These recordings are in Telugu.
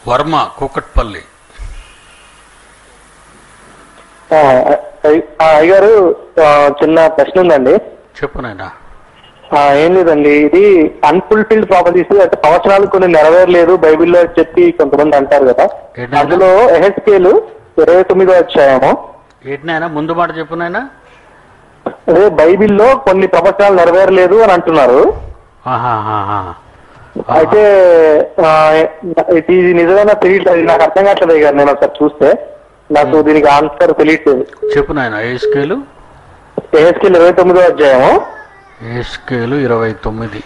వర్మ కూకట్పల్లి ఆ, అయ్- ఆ, అయ్యగారు ఆ, చిన్న ప్రశ్న ఉందండి చెప్పు నాయనా ఆ, ఏం లేదండి ఇది అన్ఫుల్ఫిల్డ్ ప్రాపర్టీస్ అంటే ప్రవచనాలు కొన్ని నెరవేరలేదు బైబిల్లో చెప్పి కొంతమంది అంటారు కదా ఏంటండి? అందులో ఎహెచ్కేలు ఇరవై తొమ్మిదో అధ్యాయము ఏంటి నాయనా ముందు మాట చెప్పు నాయనా అదే బైబిల్లో కొన్ని ప్రవచనాలు నెరవేరలేదు అని అంటున్నారు ఆహాహాహా. అయితే ఆ, ఇది నిజమైన తెలియట్లేదు నాకు అర్థం కావట్లేదు అయ్యగారు నేను ఒకసారి చూస్తే నాకు దీనికి ఆన్సర్ తెలియట్లేదు చెప్పు నాయన ఏ స్కేలు ఎహెచ్కేలు ఇరవై తొమ్మిదో అధ్యాయము ఏ స్కేలు ఇరవై తొమ్మిది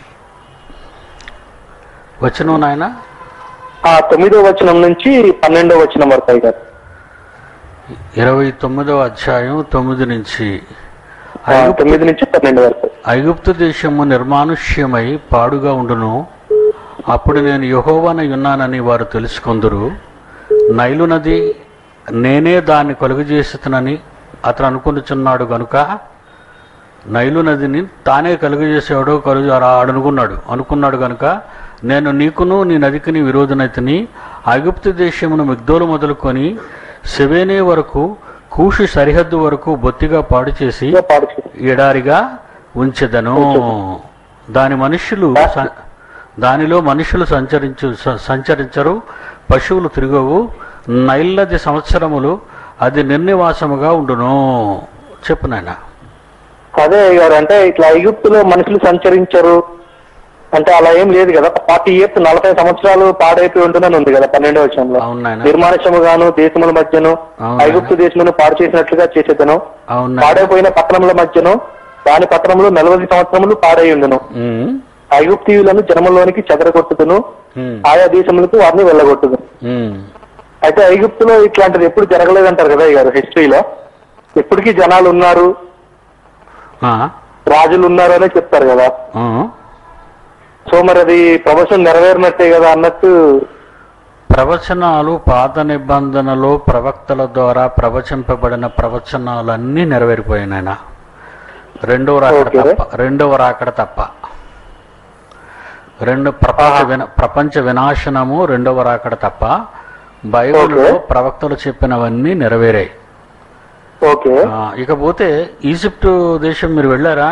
వచ్చిన నాయన ఆ తొమ్మిదో వచనం నుంచి పన్నెండో వచనం వరకు అయ్యారు ఇరవై తొమ్మిదవ అధ్యాయం తొమ్మిది నుంచి ఆ, తొమ్మిది నుంచి పన్నెండు వరకు ఐగుప్తు దేశము నిర్మానుష్యమై పాడుగా ఉండును అప్పుడు నేను యహోవానై ఉన్నానని వారు తెలుసుకొందురు నైలు నది నేనే దాన్ని కలుగజేస్తునని అతను అనుకునిచున్నాడు గనుక నైలు నదిని తానే కలుగజేసేవాడు కలుగు అనుకున్నాడు అనుకున్నాడు గనుక నేను నీకును నీ నదికిని విరోధనైతిని ఐగుప్తు దేశమును మిగ్దోలు మొదలుకొని సెవేనే వరకు కూషు సరిహద్దు వరకు బొత్తిగా పాడు చేసి ఇదిగో పాడు చేయి. ఎడారిగా ఉంచెదను దాని మనుష్యులు స- దానిలో మనుషులు సంచరించు స- సంచరించరు పశువులు తిరగవు నైల్లది సంవత్సరములు అది నిర్నివాసముగా ఉండును చెప్పు నాయన అదే గారు అంటే ఇట్లా ఐగుప్తులో మనుషులు సంచరించరు అంటే అలా ఏం లేదు కదా ఫార్టీ ఇయర్స్ నలభై సంవత్సరాలు పాడైపోయి ఉంటుందని ఉంది కదా పన్నెండో విషయంలో అవును నాయన నిర్మానుషము గాను దేశముల మధ్యను అవును. ఐగుప్తు దేశమును పాడు చేసినట్లుగా చేసేదను అవును నాయన. పాడైపోయిన పట్టణముల మధ్యను దాని పట్టణంలో నలభై సంవత్సరములు పాడై ఉండును ఉమ్, ఐగుప్తీయులను జనములోనికి చెదరగొట్టుదును ఉమ్, ఆయా దేశములకు వారిని వెళ్ళగొట్టుదు ఉమ్. అయితే ఐగుప్తులో ఇట్లాంటిది ఎప్పుడు జరగలేదంటారు కదా ఈ గారు హిస్టరీలో ఎప్పటికీ జనాలు ఉన్నారు ఆ, రాజులు ఉన్నారు అనే చెప్తారు కదా ఆ. సో మరి అది ప్రవచనం నెరవేరినట్టే కదా అన్నట్టు ప్రవచనాలు పాత నిబంధనలో ప్రవక్తల ద్వారా ప్రవచింపబడిన ప్రవచనాలన్నీ నెరవేరిపోయాయి నాయన రెండవ రాకడ ఓకే. తప్ప రెండవ రాకడ తప్ప రెండు ప్రపంచ విన ప్రపంచ వినాశనము రెండవ రాకడ తప్ప బైబిల్లో ఓకే. ప్రవక్తలు చెప్పినవన్నీ నెరవేరాయి ఓకే ఆ, ఇకపోతే ఈజిప్టు దేశం మీరు వెళ్ళారా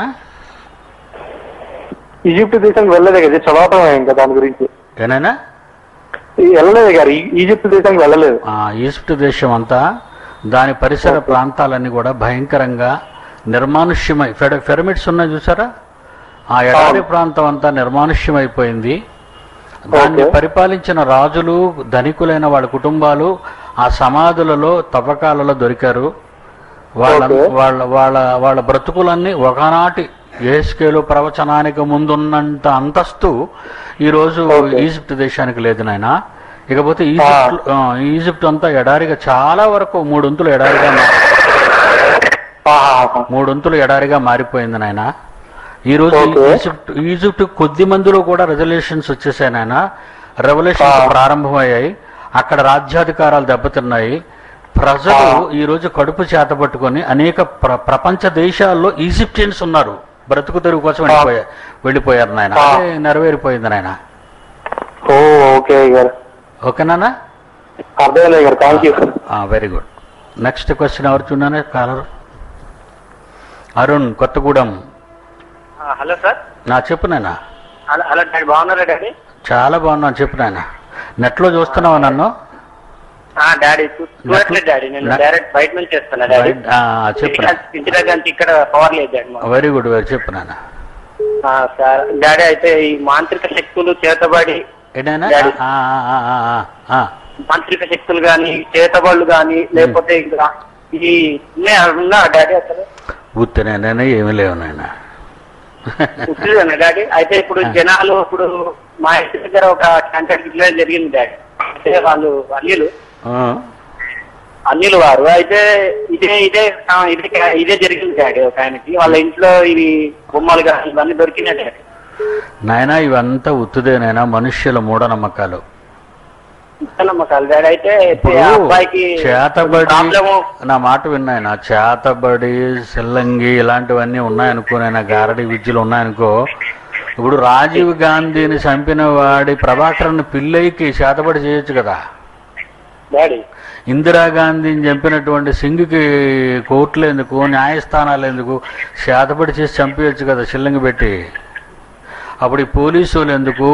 ఈజిప్ట్ దేశానికి వెళ్ళలేదే కదా ఇది చదవటం ఇంకా దాని గురించి ఏనైనా ఈ- వెళ్ళలేదు గారు ఈ- ఈజిప్ట్ దేశానికి వెళ్ళలేదు ఆ, ఈజిప్ట్ దేశం అంతా దాని పరిసర ప్రాంతాలన్నీ కూడా భయంకరంగా నిర్మానుష్యమై ఫెడ పిరమిడ్స్ ఉన్నాయి చూసారా ఆ ఎడారి ప్రాంతం అంతా నిర్మానుష్యమైపోయింది దాన్ని ఓకే. పరిపాలించిన రాజులు ధనికులైన వాళ్ళ కుటుంబాలు ఆ సమాధులలో తవ్వకాలలో దొరికారు వాళ్ళ ఓకే. వాళ్ళ వాళ్ళ వాళ్ళ బ్రతుకులన్నీ ఒకనాటి ఏస్కేలు ప్రవచనానికి ముందున్నంత అంతస్తు ఈరోజు ఓకే. ఈజిప్ట్ దేశానికి లేదు నాయన ఇకపోతే ఈజిప్ట్ ఆ, ఈజిప్ట్ అంతా ఎడారిగా చాలా వరకు మూడొంతులు ఎడారిగా మా- ఆహాహా. మూడొంతులు ఎడారిగా మారిపోయింది నాయన ఈ రోజు ఓకే. ఈజిప్ట్ ఈజిప్ట్ కొద్ది మందిలో కూడా రెజల్యూషన్స్ వచ్చేసాయి నాయన రెవల్యూషన్స్ ఆ. ప్రారంభమయ్యాయి అక్కడ రాజ్యాధికారాలు దెబ్బతిన్నాయి ప్రజలు ఆ. ఈ రోజు కడుపు చేత పట్టుకొని అనేక ప్ర ప్రపంచ దేశాల్లో ఈజిప్టియన్స్ ఉన్నారు బ్రతుకు తెరువు కోసం వెళ్ళిపోయారు వెళ్ళిపోయారు నాయన ఆ. అదే నెరవేరిపోయింది నాయన ఓ ఓకే గారు ఓకేనా అర్థమైంది గారు thank you very good next question ఎవరు చూడాలి కాలర్ అరుణ్ కొత్తగూడెం ఆ, హలో సార్ నా చెప్పు నాయనా హలో హలో డాడీ బాగున్నారా డాడీ చాలా బాగున్నాను చెప్పు నాయన నెట్లో చూస్తున్నావా నన్ను ఆ, డాడీ చూ- చూడట్లేదు డాడీ నేను నా- డైరెక్ట్ బయట నుంచి చేస్తున్నా డాడీ బయట- ఆ, చెప్పు ఇంటి- ఇంటి దగ్గర నుంచి ఇక్కడ పవర్ లేదు డాడీ మాకు. వెరీ గుడ్ వెరీ చెప్పు నాయన ఆ, సార్ డాడీ అయితే ఈ మాంత్రిక శక్తులు చేతబడి ఏంటైనా Daddy. మాంత్రిక శక్తులు గాని చేతబడులు గాని లేకపోతే ఇంకా ఈ ఉన్నాయా ఉన్నా డాడీ అసలు ఉత్తనేనే ఏమీ లేవు నాయన ఉట్టిదేనా డాడీ అయితే ఇప్పుడు జనాలు ఇప్పుడు మా ఇంటి దగ్గర ఒక క్యాన్సర్ గిట్ల జరిగింది డాడీ అంటే వాళ్ళు అన్యులు ఆ, అన్యులు వారు అయితే ఇదే ఇదే ఆ, ఇదే కా- ఇదే జరిగింది డాడీ ఒక ఆయనకి వాళ్ళ ఇంట్లో ఇవి బొమ్మలు కానీ ఇవన్నీ దొరికినాయి డాడీ నాయనా ఇవంతా ఉత్తుదేనైనా మనుష్యుల మూఢనమ్మకాలు నమ్మకాలు డాడీ అయితే ఇప్పుడు ఆ అబ్బాయికి చేతబడి ప్రాబ్లము నా మాట విన్నాయన చేతబడి సిల్లంగి ఇలాంటివన్నీ ఉన్నాయనుకోనైనా గారడి విద్యలు ఉన్నాయనుకో ఇప్పుడు రాజీవ్ గాంధీని చంపిన వాడి ప్రభాకరన్ పిల్లయ్యకి చేతబడి చేయొచ్చు కదా డాడీ ఇందిరాగాంధీని చంపినటువంటి సింగ్కి కోర్టులు ఎందుకు న్యాయస్థానాలు ఎందుకు శాతపడి చేసి చంపేయచ్చు కదా షిల్లింగ్ పెట్టి అప్పుడు ఈ పోలీసు వాళ్ళు ఎందుకు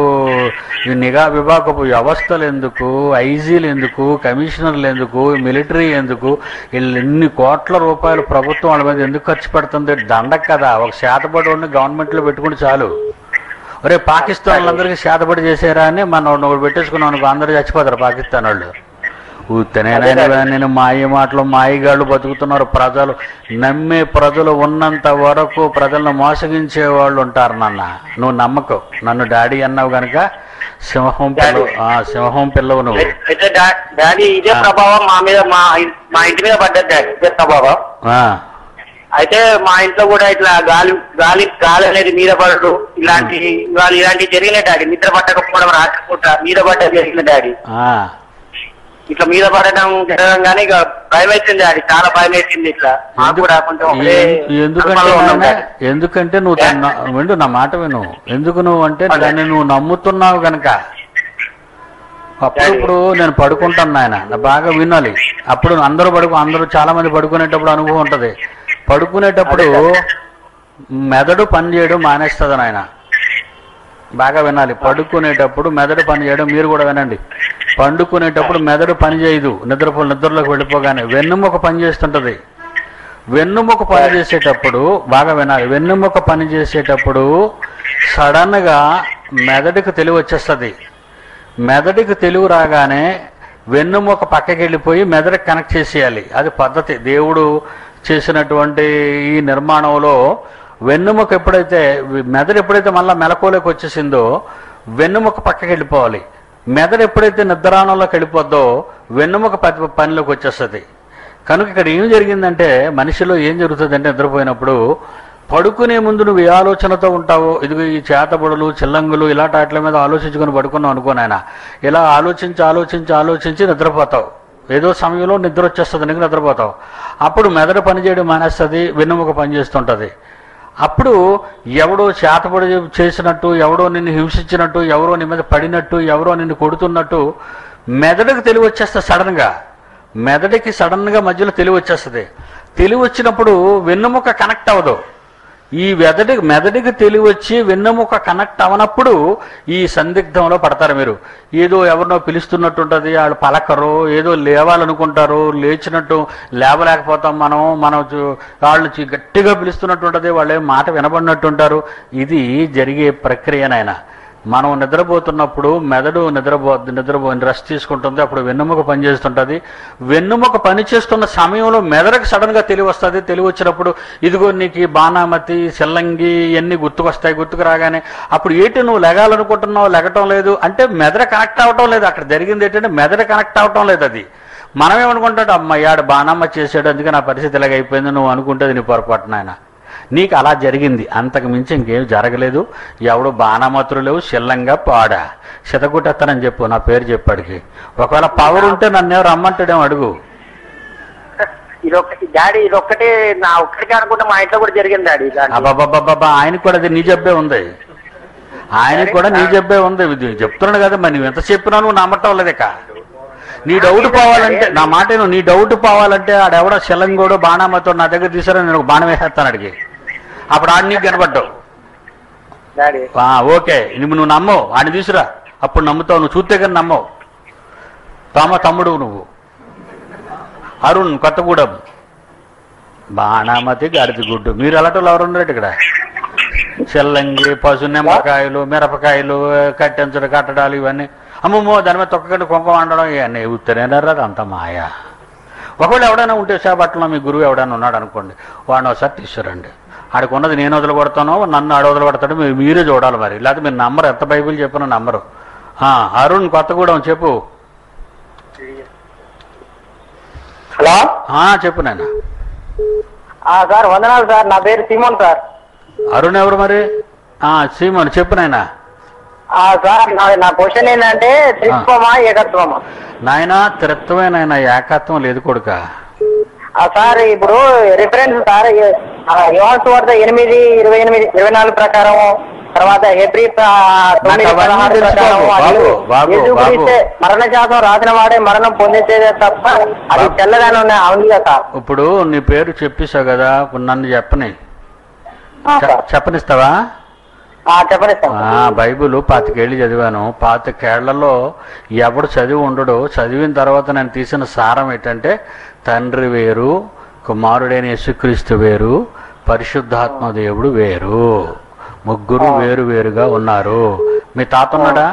ఈ నిఘా విభాగపు వ్యవస్థలు ఎందుకు ఐజీలు ఎందుకు కమిషనర్లు ఎందుకు మిలిటరీ ఎందుకు వీళ్ళు ఎన్ని కోట్ల రూపాయలు ప్రభుత్వం వాళ్ళ మీద ఎందుకు ఖర్చు పెడుతుంది దండక కదా ఒక శాతపడి ఉండి గవర్నమెంట్లో పెట్టుకుంటే చాలు ఒరే పాకిస్తాన్ వాళ్ళందరికీ శాతపడి చేసారా అని మనం ఒకటి పెట్టేసుకున్నాం అనుకో అందరూ చచ్చిపోతారు పాకిస్తాన్ వాళ్ళు ఊతనేనైనా నేను మాయ మాటలు మాయగాళ్ళు బతుకుతున్నారు ప్రజలు నమ్మే ప్రజలు ఉన్నంత వరకు ప్రజలను మోసగించే వాళ్ళు ఉంటారు నాన్న నువ్వు నమ్మకు నన్ను డాడీ అన్నావు గనక సింహం పిల్ల ఆ, సింహం పిల్లవు నువ్వు అయితే డా- డాడీ ఇదే ఆ. ప్రభావం మా మీద మా ఇ- మా ఇంటి మీద పడ్డది డాడీ ఇదే ప్రభావం ఆ, అయితే మా ఇంట్లో కూడా ఇట్లా గాలి గాలి గాలి అనేది మీద పడడు ఇలాంటి ఇవాళ ఇలాంటివి జరిగినాయి డాడీ నిద్ర పట్టకపోవడం రాత్రిపూట మీద పడ్డది జరిగింది డాడీ ఆ. ఇట్లా మీద పడడం జరగడం కానీ ఇక భయం వేసింది డాడీ చాలా భయం వేసింది ఇట్లా మాకు కూడా కొంచెం ఒకటే ఎ- ఎందుకంటే కల్పనలో ఉన్నాం నాన్న, డాడీ. ఎందుకంటే నువ్వు దాన్ని న- విండు నా మాట విను ఎందుకు నువ్వు అంటే దాన్ని నువ్వు నమ్ముతున్నావు గనక అప్పుడప్పుడు నేను పడుకుంటాను నాయన నా బాగా వినాలి అప్పుడు అందరూ పడుకు అందరూ చాలా మంది పడుకునేటప్పుడు అనుభవం ఉంటది పడుకునేటప్పుడు మెదడు పని చేయడం మానేస్తుంది నాయన బాగా వినాలి పడుకునేటప్పుడు మెదడు పని చేయడం మీరు కూడా వినండి పండుకునేటప్పుడు మెదడు పని చేయదు నిద్రపో నిద్రలోకి వెళ్ళిపోగానే వెన్నుముక పని చేస్తుంటది వెన్నుముక పని చేసేటప్పుడు బాగా వినాలి వెన్నుముక పని చేసేటప్పుడు సడన్గా మెదడుకు తెలివి వచ్చేస్తుంది మెదడుకు తెలివి రాగానే వెన్నుముక పక్కకి వెళ్ళిపోయి మెదడుకి కనెక్ట్ చేసేయాలి అది పద్ధతి దేవుడు చేసినటువంటి ఈ నిర్మాణంలో వెన్నుముక ఎప్పుడైతే మెదడు ఎప్పుడైతే మళ్ళీ మెలకువలోకి వచ్చేసిందో వెన్నుముక పక్కకి వెళ్ళిపోవాలి మెదడు ఎప్పుడైతే నిద్రాణంలోకి వెళ్ళిపోద్దో వెన్నుముక ప- పనిలోకి వచ్చేస్తుంది కనుక ఇక్కడ ఏం జరిగిందంటే మనిషిలో ఏం జరుగుతుందంటే నిద్రపోయినప్పుడు పడుకునే ముందు నువ్వు ఏ ఆలోచనతో ఉంటావో ఇదిగో ఈ చేతబడులు చిల్లంగులు ఇలాంటి వాటి మీద ఆలోచించుకొని పడుకున్నావు అనుకో నాయన ఇలా ఆలోచించి ఆలోచించి ఆలోచించి నిద్రపోతావు ఏదో సమయంలో నిద్ర వచ్చేస్తుంది నీకు నిద్రపోతావు అప్పుడు మెదడు పనిచేయడం మానేస్తుంది వెన్నుముక పనిచేస్తుంటుంది అప్పుడు ఎవడో చేతబడి చేసినట్టు ఎవడో నిన్ను హింసించినట్టు ఎవరో నీ మీద పడినట్టు ఎవరో నిన్ను కొడుతున్నట్టు మెదడుకు తెలివి వచ్చేస్తుంది సడన్గా మెదడుకి సడన్గా మధ్యలో తెలివి వచ్చేస్తుంది తెలివి వచ్చినప్పుడు వెన్నుముక కనెక్ట్ అవ్వదు ఈ మెదడి మెదడికి తెలివి వచ్చి వెన్నెముక కనెక్ట్ అవనప్పుడు ఈ సందిగ్ధంలో పడతారు మీరు ఏదో ఎవరినో పిలుస్తున్నట్టు ఉంటుంది వాళ్ళు పలకరు ఏదో లేవాలనుకుంటారు లేచినట్టు లేవలేకపోతాం మనం మనం చూ- వాళ్ళని చూ- గట్టిగా పిలుస్తున్నట్టు ఉంటుంది వాళ్ళు ఏం మాట వినబడినట్టు ఉంటారు ఇది జరిగే ప్రక్రియనైనా మనం నిద్రపోతున్నప్పుడు మెదడు నిద్రపో నిద్రపో రెస్ట్ తీసుకుంటుంది అప్పుడు వెన్నుముక పనిచేస్తుంటుంది వెన్నుముక పనిచేస్తున్న సమయంలో మెదడుకు సడన్గా తెలివి వస్తుంది తెలివి వచ్చినప్పుడు ఇదిగో నీకు ఈ బాణామతి సెల్లంగి ఇవన్నీ గుర్తుకొస్తాయి గుర్తుకు రాగానే అప్పుడు ఏంటి నువ్వు లెగాలనుకుంటున్నావు లెగటం లేదు అంటే మెదడు కనెక్ట్ అవ్వటం లేదు అక్కడ జరిగింది ఏంటంటే మెదడు కనెక్ట్ అవ్వటం లేదు అది మనం ఏమనుకుంటాడు అమ్మయ్యాడు బాణమ్మ చేసాడు అందుకే నా పరిస్థితి ఇలాగ అయిపోయింది నువ్వు అనుకుంటుంది నీ పొరపాటు నాయన నీకు అలా జరిగింది అంతకు మించి ఇంకేం జరగలేదు ఎవడు బాణమతులు లేవు శిల్లంగా పాడా శతకుట్టెత్తనని చెప్పు నా పేరు చెప్పాడికి ఒకవేళ పవర్ ఉంటే నన్ను ఎవరు రమ్మంటాడేమో అడుగు ఇదొక్కటి డాడీ ఇదొక్కటే నా ఒక్కడికి అనుకుంటే మా ఇంట్లో కూడా జరిగింది డాడీ ఇలాంటిది. అబ్బాబాబాబా ఆయనకు కూడా అది నీ జబ్బే ఉంది ఆయనకు కూడా నీ జబ్బే ఉంది ఇది చెప్తున్నాడు కదా మరి నువ్వు ఎంత చెప్పినా నువ్వు నమ్మటం లేదు ఇక నీ డౌట్ పోవాలంటే నా మాట విను, నీ డౌట్ పోవాలంటే ఆడెవడో శిలంగోడు బాణామతో నా దగ్గర తీసారని నేను ఒక బాణం వేసేస్తాను అడిగి అప్పుడు ఆడు నీకు కనబడ్డావు డాడీ ఆ, ఓకే నువ్వు నువ్వు నమ్మవు ఆయన తీసురా అప్పుడు నమ్ముతావు నువ్వు చూస్తే కానీ నమ్మవు రామ తమ్ముడు నువ్వు అరుణ్ కొత్తగూడెం బాణామతి గాడిది గుడ్డు మీరు అలాంటి ఎవరు ఉన్నారు ఇక్కడ చెల్లంగి పశు నిమ్మకాయలు మిరపకాయలు కట్టెంచడు కట్టడాలు ఇవన్నీ అమ్మమ్మో దాని మీద తొక్కగడ్డి కుంకుమ వండడం ఇవన్నీ ఉత్తరేనారు అది అంత మాయా ఒకవేళ ఎవడైనా ఉంటే చేపట్టలో మీ గురువు ఎవడైనా ఉన్నాడు అనుకోండి వాడిని ఒకసారి తీసుకురండి ఆడికి ఉన్నది నేను వదిలి కొడతానో నన్ను ఆడ వదిలి కొడతాడో మీరు మీరే చూడాలి మరి లేకపోతే మీరు నంబరు ఎంత బైబిల్ చెప్పిన నంబరు ఆ, అరుణ్ కొత్తగూడెం చెప్పు హలో ఆ, చెప్పు నాయన ఆ, సార్ వందనాలు సార్ నా పేరు సిమోన్ సార్ అరుణ్ ఎవరు మరి ఆ, సీమన్ చెప్పు నాయన ఆ, సార్ నా నా క్వశ్చన్ ఏంటంటే త్రిత్వమా ఏకత్వమా నాయన త్రిత్వమే నాయన ఏకత్వం లేదు కొడుక ఆ, సార్ ఇప్పుడు రిఫరెన్స్ సార్ యోహాన్స్ వార్త ఎనిమిది ఇరవై ఎనిమిది ఇరవై నాలుగు ప్రకారం తర్వాత హెబ్రి ప- తొమ్మిది అవన్నీ పదహారు తెలుసు ప్రకారం బాబు, వాళ్ళు బాబు, బాబు, యేసుక్రీస్తే బాబు. మరణ శాతం రాసిన వాడే మరణం పొందేసేదే తప్ప అది బాబు. తెల్లగానే ఉన్నాయి అవును కదా సార్ ఇప్పుడు నీ పేరు చెప్పేశావు కదా ఇప్పుడు నన్ను చెప్పని ఆ, చె- సార్. చెప్పనిస్తావా ఆ, చెప్పండి సార్ ఆ, బైబిల్ పాతికేళ్ళు చదివాను పాతికేళ్లలో ఎవడు చదివి ఉండడు చదివిన తర్వాత నేను తీసిన సారం ఏంటంటే తండ్రి వేరు కుమారుడైన యేసుక్రీస్తు వేరు పరిశుద్ధాత్మ దేవుడు వేరు ముగ్గురు వేరు వేరుగా ఉన్నారు మీ తాత ఉన్నాడా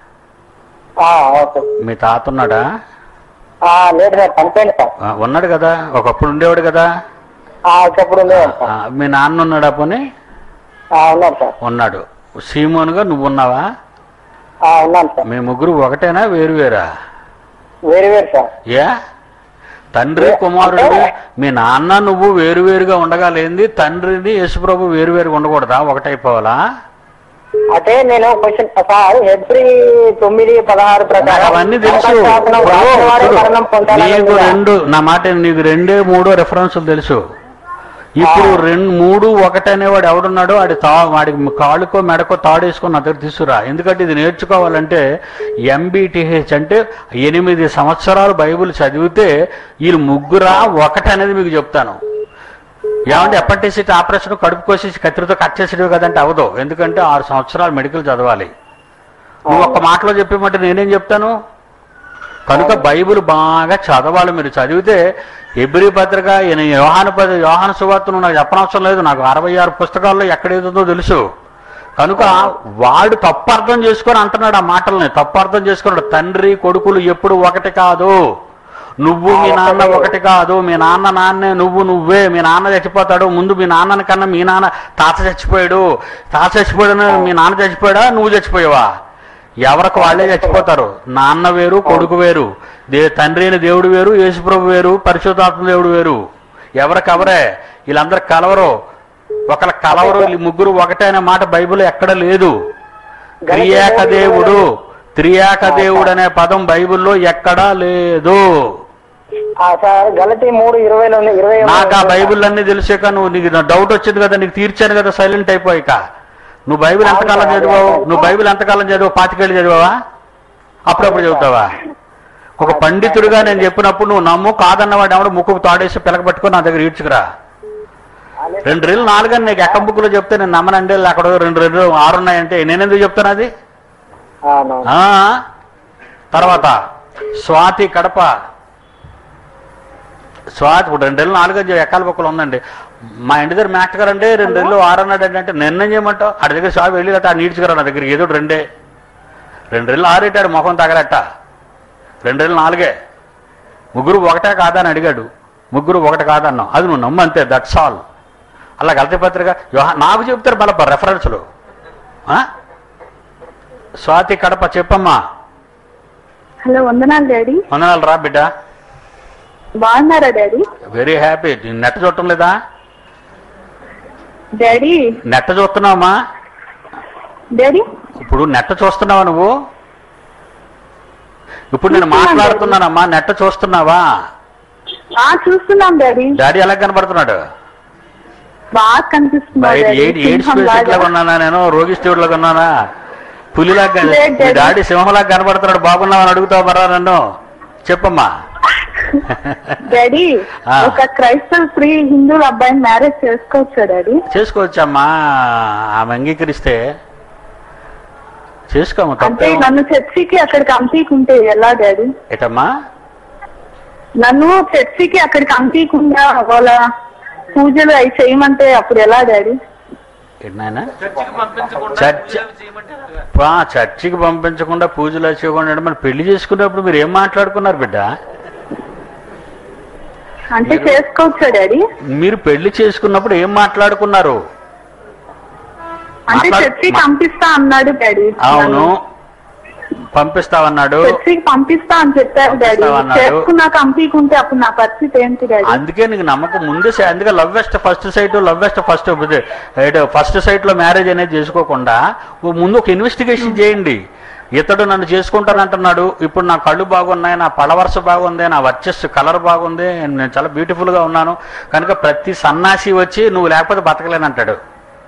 ఆ, ఓకే మీ తాత ఉన్నాడా ఆ, లేదు సార్ చనిపోయింది సార్ ఆ, ఉన్నాడు కదా ఒకప్పుడు ఉండేవాడు కదా ఆ, చెప్పుడు ఉండేవాడు ఆ, సార్ మీ నాన్న ఉన్నాడా పోనీ ఆ, ఉన్నాడు సార్ ఉన్నాడు సీమోనుగా నువ్వు ఉన్నావా ఆ, ఉన్నాను సార్ మీ ముగ్గురు ఒకటేనా వేరు వేరా వేరు వేరు సార్ ఏ తండ్రి కుమారుడు మీ నాన్న నువ్వు వేరువేరుగా ఉండగలేంది తండ్రిని యేసుప్రభు వేరువేరుగా ఉండకూడదా ఒకటైపోవాలా అంటే నేను క్వశ్చన్ సార్ హెబ్రి తొమ్మిది పదహారు నాకు ప్రకారం అవన్నీ తెలుసు శాసనం రాసిన వాడే ఇప్పుడు మరణం పొందాలని నీకు ఉందా? రెండు నా మాట విను, నీకు రెండే మూడో రెఫరెన్సులు తెలుసు ఇప్పుడు రెండు మూడు ఒకటి అనేవాడు ఎవడున్నాడో వాడి తా వాడికి కాళ్ళకో మెడకో తాడేసుకొని నా దగ్గర తీసుకురా ఎందుకంటే ఇది నేర్చుకోవాలంటే ఎంబీటీహెచ్ అంటే ఎనిమిది సంవత్సరాలు బైబిల్ చదివితే వీళ్ళు ముగ్గురా ఒకటి అనేది మీకు చెప్తాను ఏమంటే ఎప్పటిసి ఆపరేషన్ కడుపు కోసేసి కత్తిరితో కట్ చేసేటివి కదంటే అవదు ఎందుకంటే ఆరు సంవత్సరాలు మెడికల్ చదవాలి నువ్వు ఒక్క మాటలో చెప్పేమంటే నేనేం చెప్తాను కనుక బైబిల్ బాగా చదవాలి మీరు చదివితే ఎబ్రి పత్రిక ఈయన యోహాను పద యోహాను సువార్తను నాకు చెప్పనవసరం లేదు నాకు అరవై ఆరు పుస్తకాల్లో ఎక్కడేదో తెలుసు కనుక వాడు తప్పు అర్థం చేసుకొని అంటున్నాడు ఆ మాటల్ని తప్పు అర్థం చేసుకున్నాడు తండ్రి కొడుకులు ఎప్పుడు ఒకటి కాదు నువ్వు మీ నాన్న ఒకటి కాదు మీ నాన్న నాన్నే నువ్వు నువ్వే మీ నాన్న చచ్చిపోతాడు ముందు మీ నాన్నని కన్నా మీ నాన్న తాత చచ్చిపోయాడు తాత చచ్చిపోయాడు మీ నాన్న చచ్చిపోయాడా నువ్వు చచ్చిపోయావా ఎవరికి వాళ్ళే చచ్చిపోతారు నాన్న వేరు కొడుకు వేరు దే తండ్రి అయిన దేవుడు వేరు యేసుప్రభు వేరు పరిశుద్ధాత్మ దేవుడు వేరు ఎవరికెవరే వీళ్ళందరూ కలవరు ఒకళ్ళ కలవరు వీళ్ళు ముగ్గురు ఒకటే అనే మాట బైబిల్ ఎక్కడ లేదు త్రియేక దేవుడు త్రియేక దేవుడు అనే పదం బైబిల్లో ఎక్కడా లేదు ఆ, సార్ గలతి మూడు ఇరవైలో ఉంది ఇరవై నాకు ఆ బైబిల్ అన్ని తెలిసాక నువ్వు నీకు డౌట్ వచ్చింది కదా నీకు తీర్చాను కదా సైలెంట్ అయిపోయాక నువ్వు బైబిల్ ఎంతకాలం చదివావు నువ్వు బైబిల్ ఎంతకాలం చదివావు పాతికేళ్ళు చదివావా అప్పుడప్పుడు చదువుతావా ఒక పండితుడిగా నేను చెప్పినప్పుడు నువ్వు నమ్ము కాదన్నవాడు ఎవడు ముక్కు తాడేసి పిలక పట్టుకొని నా దగ్గర ఈడ్చుకురా రెండు రెళ్ళు నాలుగని నీకు ఎక్క బుక్లో చెప్తే నేను నమ్మనండి అక్కడ రెండు రెండు ఆరు ఉన్నాయంటే నేనెందుకు చెప్తాను అది అవును ఆ, తర్వాత స్వాతి కడప స్వాతి ఇప్పుడు రెండేళ్ళు నాలుగు అని ఎక్కాల బొక్కలు ఉందండి మా ఇంటి దగ్గర మ్యాక్ట్ గారు అంటే రెండేళ్ళు ఆరు అన్నాడు అంటే నిన్న చేయమంటావు ఆడి దగ్గర షాప్ వెళ్ళి ఆ నీడ్చుకురా నా దగ్గర ఏదో రెండే రెండేళ్ళు ఆరేటాడు మొహం తగలట్ట రెండేళ్ళు నాలుగే ముగ్గురు ఒకటే కాదా అని అడిగాడు ముగ్గురు ఒకటి కాదన్నావు అది నువ్వు నమ్ము అంతే దట్స్ ఆల్ అలా గలతి పత్రిక యోహా- నాకు చెప్తారు మళ్ళీ రెఫరెన్స్లు ఆ? స్వాతి కడప చెప్పమ్మా హలో వందనాలు డాడీ వందనాలు రా బిడ్డ బాగున్నారా డాడీ వెరీ హ్యాపీ నెట్ చూడటం లేదా డాడీ నెట్ చూస్తున్నావమ్మా డాడీ ఇప్పుడు నెట్ చూస్తున్నావా నువ్వు ఇప్పుడు నేను చూస్తున్నాను, మాట్లాడుతున్నానమ్మా నెట్ చూస్తున్నావా ఆ చూస్తున్నాం డాడీ డాడీ ఎలా కనబడుతున్నాడు బాగా కనిపిస్తున్నా బయట డాడీ ఎయిడ్ ఎయిడ్స్ సింహం పేషెంట్ లాగా లాగా. ఉన్నానా నేను రోగిష్ఠుడు లాగా ఉన్నానా పులిలాగా కని- లేదు, మీ డాడీ. డాడీ సింహంలాగా కనబడుతున్నాడు బాగున్నావని అడుగుతావు మరా నన్ను చెప్పమ్మా డాడీ ఆ. ఒక క్రైస్తవ స్త్రీ హిందువుల అబ్బాయిని మ్యారేజ్ చేసుకోవచ్చా డాడీ చేసుకోవచ్చమ్మా ఆమె అంగీకరిస్తే చేసుకోమా అంటే తప్పే నన్ను చర్చికి అక్కడికి అంపీకుంటే ఎలా డాడీ ఏటమ్మా నన్ను చర్చికి అక్కడికి అంపీకుండా వాళ్ళ పూజలు అవి చేయమంటే అప్పుడు ఎలా డాడీ ఏంటనాయనా చర్చికి పంపించకుండా చర్చ్ పూజలు చేయమంటే ఎలాగా? పా చర్చికి పంపించకుండా పూజలు చేయకుండా మరి పెళ్లి చేసుకున్నప్పుడు మీరు ఏం మాట్లాడుకున్నారు బిడ్డ అంటే చేసుకోవచ్చా డాడీ మీరు పెళ్లి చేసుకున్నప్పుడు ఏం మాట్లాడుకున్నారు అంటే మాట్లాడు- చర్చికి మా- పంపిస్తా అన్నాడు డాడీ అవును పంపిస్తావన్నాడు చర్చికి పంపిస్తా అని చెప్పారు డాడీ పంపిస్తావన్నాడు. చేసుకున్నాక పంపించుకుంటే అప్పుడు నా పరిస్థితి ఏంటి డాడీ అందుకే నీకు నమ్మకం ముందే సే- అందుకే love west first sight love west first first sight లో మ్యారేజ్ అనేది చేసుకోకుండా ఓ ముందు ఒక ఇన్వెస్టిగేషన్ చేయండి ఇతడు నన్ను చేసుకుంటానంటున్నాడు ఇప్పుడు నా కళ్ళు బాగున్నాయి నా పడవరస బాగుంది నా వర్చస్సు కలర్ బాగుంది నేను చాలా బ్యూటిఫుల్ గా ఉన్నాను కనుక ప్రతి సన్నాసి వచ్చి నువ్వు లేకపోతే బతకలేనంటాడు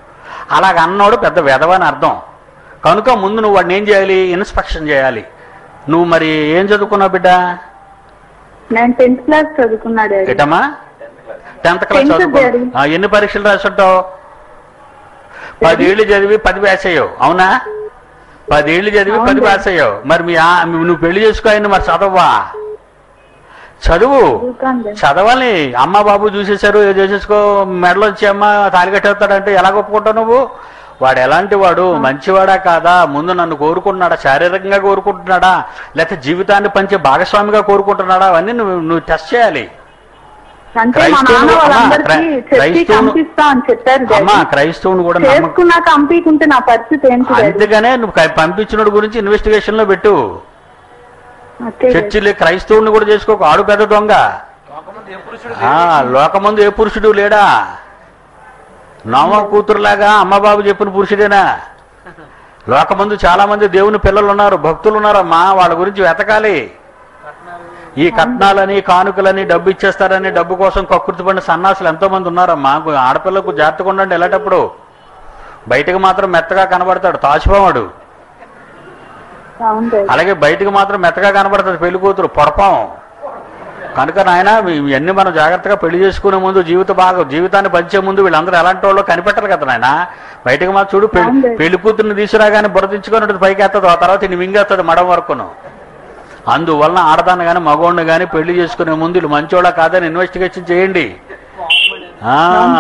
అలాగ అన్నోడు పెద్ద వెధవని అర్థం కనుక ముందు నువ్వు వాడిని ఏం చేయాలి ఇన్స్పెక్షన్ చేయాలి నువ్వు మరి ఏం చదువుకున్నావు బిడ్డ నేను టెన్త్ క్లాస్ చదువుకున్నా డాడీ ఏటమ్మా టెన్త్ క్లాస్ Tenth, చదువుకో daddy. ఆ, ఎన్ని పరీక్షలు రాసుంటావు పదేళ్ళు చదివి పది పాస్ అయ్యావు అవునా పదేళ్ళు చదివి అవును, పది daddy. పాస్ అయ్యావు మరి మీ ఆ- నువ్వు పెళ్లి చేసుకోయని మరి చదవా చదువు చదువుతాను డాడీ. చదవాలి అమ్మ బాబు చూసేశారు ఏదో చేసేసుకో మెడలో వచ్చి అమ్మ తాలి కట్టేస్తాడంటే ఎలా ఒప్పుకుంటావు నువ్వు వాడు ఎలాంటి వాడు మంచివాడా కాదా ముందు నన్ను కోరుకుంటున్నాడా శారీరకంగా కోరుకుంటున్నాడా లేకపోతే జీవితాన్ని పంచే భాగస్వామిగా కోరుకుంటున్నాడా అవన్నీ నువ్వు నువ్వు టెస్ట్ చేయాలి అంటే మా క్రైస్తవులు- నాన్న వాళ్ళందరికీ అమ్మా, క్రై- చర్చి క్రైస్తవులు- పంపిస్తా అని చెప్పారు అమ్మా డాడీ క్రైస్తవుని కూడా నమ్మకం చేసుకున్నాక పంపించుకుంటే నా పరిస్థితి ఏంటి డాడీ అందుకనే నువ్వు కై- పంపించినోడి గురించి ఇన్వెస్టిగేషన్ లో పెట్టు ఓకే డాడీ. చర్చిలే క్రైస్తవుని కూడా చేసుకోకు ఆడు పెద్ద దొంగ లోకమందు ఏ పురుషుడు ఆ లోకమందు ఏ పురుషుడు లేడా నోమ కూతురులాగా అమ్మబాబు చెప్పిన పురుషుడేనా లోకమందు చాలా మంది దేవుని పిల్లలు ఉన్నారు భక్తులు ఉన్నారమ్మా వాళ్ళ గురించి వెతకాలి ఈ కట్నాలని కానుకలని డబ్బు ఇచ్చేస్తారని డబ్బు కోసం కక్కుర్తి పడిన సన్నాసులు ఎంతో మంది ఉన్నారమ్మా ఆడపిల్లకు జాగ్రత్తగా ఉండండి వెళ్ళేటప్పుడు బయటకు మాత్రం మెత్తగా కనబడతాడు తాచిపోవాడు అవును డాడీ అలాగే బయటకు మాత్రం మెత్తగా కనబడుతుంది పెళ్లి కూతురు పొడపాం కనుక నాయన ఇవన్నీ మనం జాగ్రత్తగా పెళ్లి చేసుకునే ముందు జీవిత భాగం జీవితాన్ని పంచే ముందు వీళ్ళందరూ ఎలాంటి వాళ్ళు కనిపెట్టరు కదా నాయన బయటకు మాత్రం చూడు పెళ్లి అవును. పెళ్లి కూతురుని తీసుకురాగానే బురదించుకొని ఉంటుంది పైకి ఎత్తదు ఆ తర్వాత ఇన్ని మింగేస్తుంది మడం వరకును అందువలన ఆడదాన్ని కానీ మగవాడిని కానీ పెళ్లి చేసుకునే ముందు వీళ్ళు మంచోళ్ళ కాదని ఇన్వెస్టిగేషన్ చేయండి ఆ.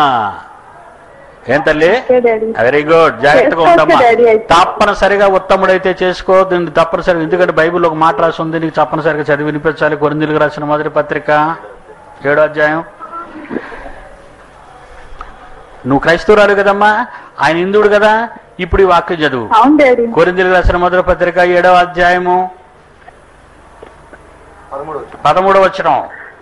ఏం తల్లి ఓకే డాడీ వెరీ గుడ్ జాగ్రత్తగా చేసుకోవచ్చు ఉండమ్మా డాడీ అయితే. తప్పనిసరిగా ఉత్తముడైతే చేసుకో దీన్ని తప్పనిసరిగా ఎందుకంటే బైబిల్లో ఒక మాట రాసి ఉంది నీకు తప్పనిసరిగా చదివి వినిపించాలి కొరిందులకు రాసిన మొదటి పత్రిక ఏడో అధ్యాయం నువ్వు క్రైస్తవురాలు కదమ్మా ఆయన హిందువుడు కదా ఇప్పుడు ఈ వాక్యం చదువు అవును డాడీ కొరిందులకు రాసిన మొదటి పత్రిక ఏడవ అధ్యాయము పదమూడవ వచ్చిన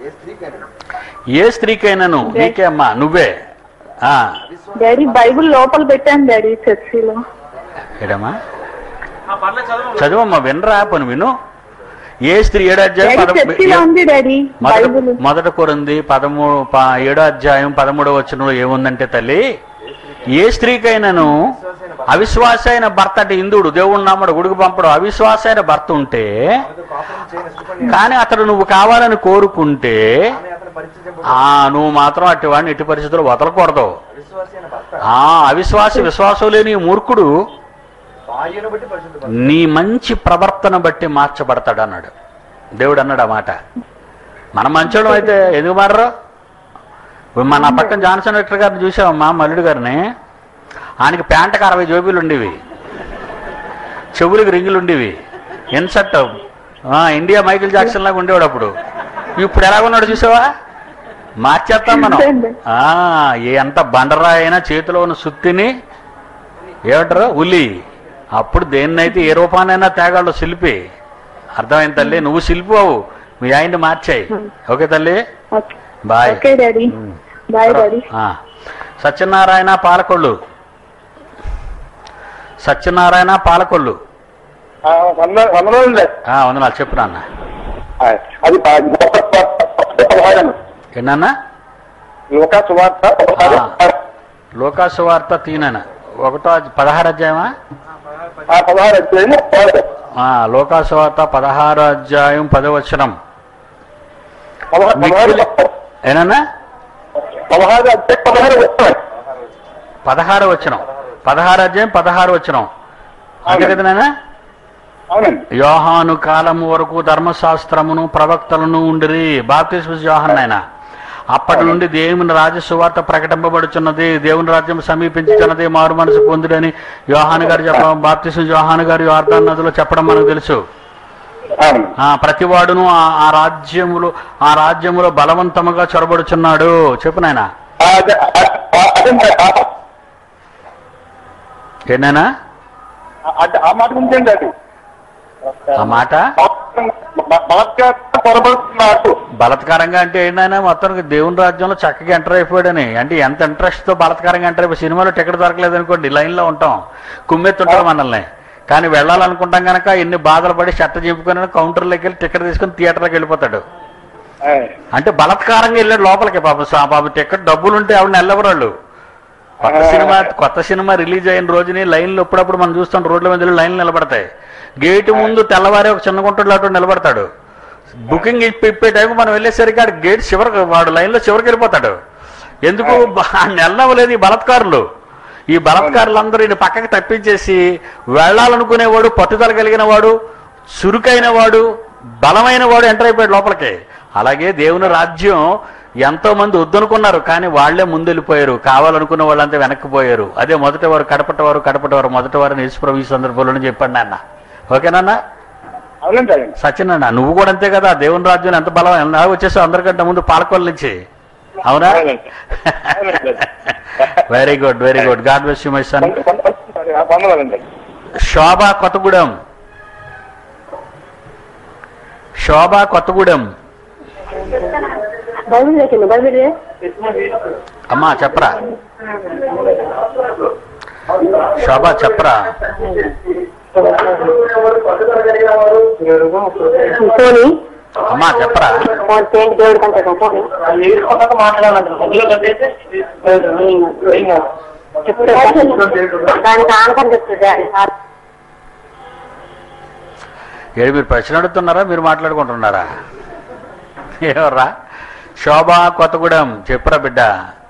ఏ స్త్రీకైనాను నీకే అమ్మా నువ్వే ఆ డాడీ బైబిల్ లోపల పెట్టాను డాడీ చర్చిలో ఏడమ్మా ఆ పర్లేదు చదువు చదువమ్మా వినరా పని విను ఏ స్త్రీ ఏడో అధ్యాయం డాడీ పద- చర్చిలో ఉంది డాడీ మొదట బైబిల్ మొదట కొరింది పదమూడు ప- ఏడో అధ్యాయం పదమూడవ వచనంలో ఏముందంటే తల్లి ఏ స్త్రీకైనాను అవిశ్వాస అయిన భర్త అంటే ఇందుడు దేవుడు నమ్మడు గుడికి పంపడు అవిశ్వాస అయిన భర్త ఉంటే కానీ అతడు నువ్వు కావాలని కోరుకుంటే ఆ నువ్వు మాత్రం అట్టి వాడిని ఎట్టి పరిస్థితుల్లో వదలకూడదు ఆ అవిశ్వాసి విశ్వాసం లేని ఈ మూర్ఖుడు నీ మంచి ప్రవర్తన బట్టి మార్చబడతాడు అన్నాడు దేవుడు అన్నాడు ఆ మాట మన మంచోళ్ళం అయితే ఎందుకు మారరు ఇప్పుడు మన పక్కన జాన్సన్ విక్టర్ గారిని చూసామమ్మా మల్లుడు గారిని ఆయనకి ప్యాంటకు అరవై జోబీలు ఉండేవి చెవులకు రింగులు ఉండేవి ఇన్సర్ట్ ఆ, ఇండియా మైకిల్ జాక్సన్ లాగా ఉండేవాడు అప్పుడు ఇప్పుడు ఎలా ఉన్నాడు చూసావా మార్చేస్తాం మనం ఆ, ఎంత బండరా అయినా చేతిలో ఉన్న సుత్తిని ఏమంటారు ఉల్లి అప్పుడు దేన్నైతే ఏ రూపానైనా తేగాళ్ళు శిల్పి అర్థమైంది తల్లి నువ్వు శిల్పి అవు మీ ఆయన్ని మార్చాయి ఓకే తల్లి okay bye okay daddy bye daddy ఆ, సత్యనారాయణ పాలకొల్లు సత్యనారాయణ పాలకొల్లు వందలు ఆ, వందనాలు చెప్పు నాన్న అది పదహారు ఏంటన్నా ఒక సువార్త పదహారు. లోకాసు వార్త తీనన ఒకటో అధ్య- పదహారు అధ్యాయమా ఆ పదహారు అధ్యాయం పదహారు. ఆ, లోకాసు వార్త పదహారు అధ్యాయం పదవచనం పదహారు మిక్కిలి పదహారు ఏనన్నా పదహారు అధ్యాయం పదహారు వస్తాయి పదహారు వచనం పదహారు అధ్యాయం పదహారు వచనం అంతే కదా నాన్న అవునండి యోహాను కాలము వరకు ధర్మశాస్త్రమును ప్రవక్తలను ఉండిరి బాప్తిస్మ యోహాన్ ఆయన అప్పటి నుండి దేవుని రాజ్య సువార్త ప్రకటింపబడుచున్నది దేవుని రాజ్యం సమీపించుచున్నది మారు మనసు పొందుడని యోహాను గారు చెప్పడం బాప్తిస్మ యోహాను గారు యోర్దాన్ నదిలో చెప్పడం మనకు తెలుసు అవును ఆ ప్రతివాడును ఆ- ఆ రాజ్యములో ఆ రాజ్యములో బలవంతముగా చొరబడుచున్నాడు చెప్పు నాయన ఆ అదే- ఆ- ఆ- అదే ఆ- ఏంటైనా ఆ- ఆ మాట ఉంచండి అది ఆ మాట బలత్కారం పొరబడుతున్నాడు బలత్కారంగా అంటే ఏంటైనా మొత్తానికి దేవుని రాజ్యంలో చక్కగా ఎంటర్ అయిపోయాడని అంటే ఎంత ఇంట్రెస్ట్ తో బలత్కారంగా ఎంటర్ అయిపోయి సినిమాలో టికెట్ దొరకలేదు అనుకోండి లైన్ లో ఉంటాం కుమ్మెత్తుంటాం మనల్ని కానీ వెళ్ళాలనుకుంటాం కనుక ఎన్ని బాధలు పడి షర్ట్ చింపుకొని కౌంటర్లోకి వెళ్ళి టికెట్ తీసుకొని థియేటర్లోకి వెళ్ళిపోతాడు అంటే బలత్కారంగా వెళ్ళాడు లోపలికి పాప పాప టికెట్ డబ్బులు ఉంటే ఆవిడ వెళ్ళవరాళ్ళు కొత్త సినిమా కొత్త సినిమా రిలీజ్ అయిన రోజుని లైన్లు ఎప్పుడప్పుడు మనం చూస్తాం రోడ్ల మీద లైన్లు నిలబడతాయి గేటు ముందు తెల్లవారి ఒక చిన్న గుంటలో అటు నిలబడతాడు బుకింగ్ ఇప్పి ఇప్పే టైం మనం వెళ్ళేసరికి ఆడు గేట్ చివరికి వాడు లైన్లో చివరికి వెళ్ళిపోతాడు ఎందుకు నెల్లవలేదు ఈ బలత్కారులు ఈ బలత్కారులందరూ ఈయన పక్కకి తప్పించేసి వెళ్ళాలనుకునేవాడు పట్టుదల కలిగిన వాడు చురుకైన వాడు బలమైన వాడు ఎంటర్ అయిపోయాడు లోపలికి అలాగే దేవుని రాజ్యం ఎంతో మంది వద్దనుకున్నారు కానీ వాళ్లే ముందెళ్ళిపోయారు కావాలనుకున్న వాళ్ళంతా వెనక్కిపోయారు అదే మొదటి వారు కడపటి వారు కడపటి వారు మొదటి వారు యేసుప్రభు ఈ సందర్భంలో చెప్పాడు నాన్న ఓకేనా అవునండి అవునండి సచిన్ అన్న నువ్వు కూడా అంతే కదా దేవుని రాజ్యం ఎంత బలం ఎలా వచ్చేసావు అందరికంటే ముందు పాలకొల్ల నుంచి అవునా అవునండి. అవునండి. Very good very good god bless you my son వందలండి శోభ కొత్తగూడెం శోభ కొత్తగూడెం బైబిల్ పెట్టింది బైబిల్ అమ్మా చెప్పరా శోభ చెప్పరా పోనీ అమ్మా చెప్పరా పెయింట్ దేవుడి కంటే పోనీ దానికి ఆనకం చెప్తుంది ఏడు మీరు ప్రశ్న అడుగుతున్నారా మీరు మాట్లాడుకుంటున్నారా ఏవర్రా శోభ కొత్తగూడెం చెప్పురా బిడ్డ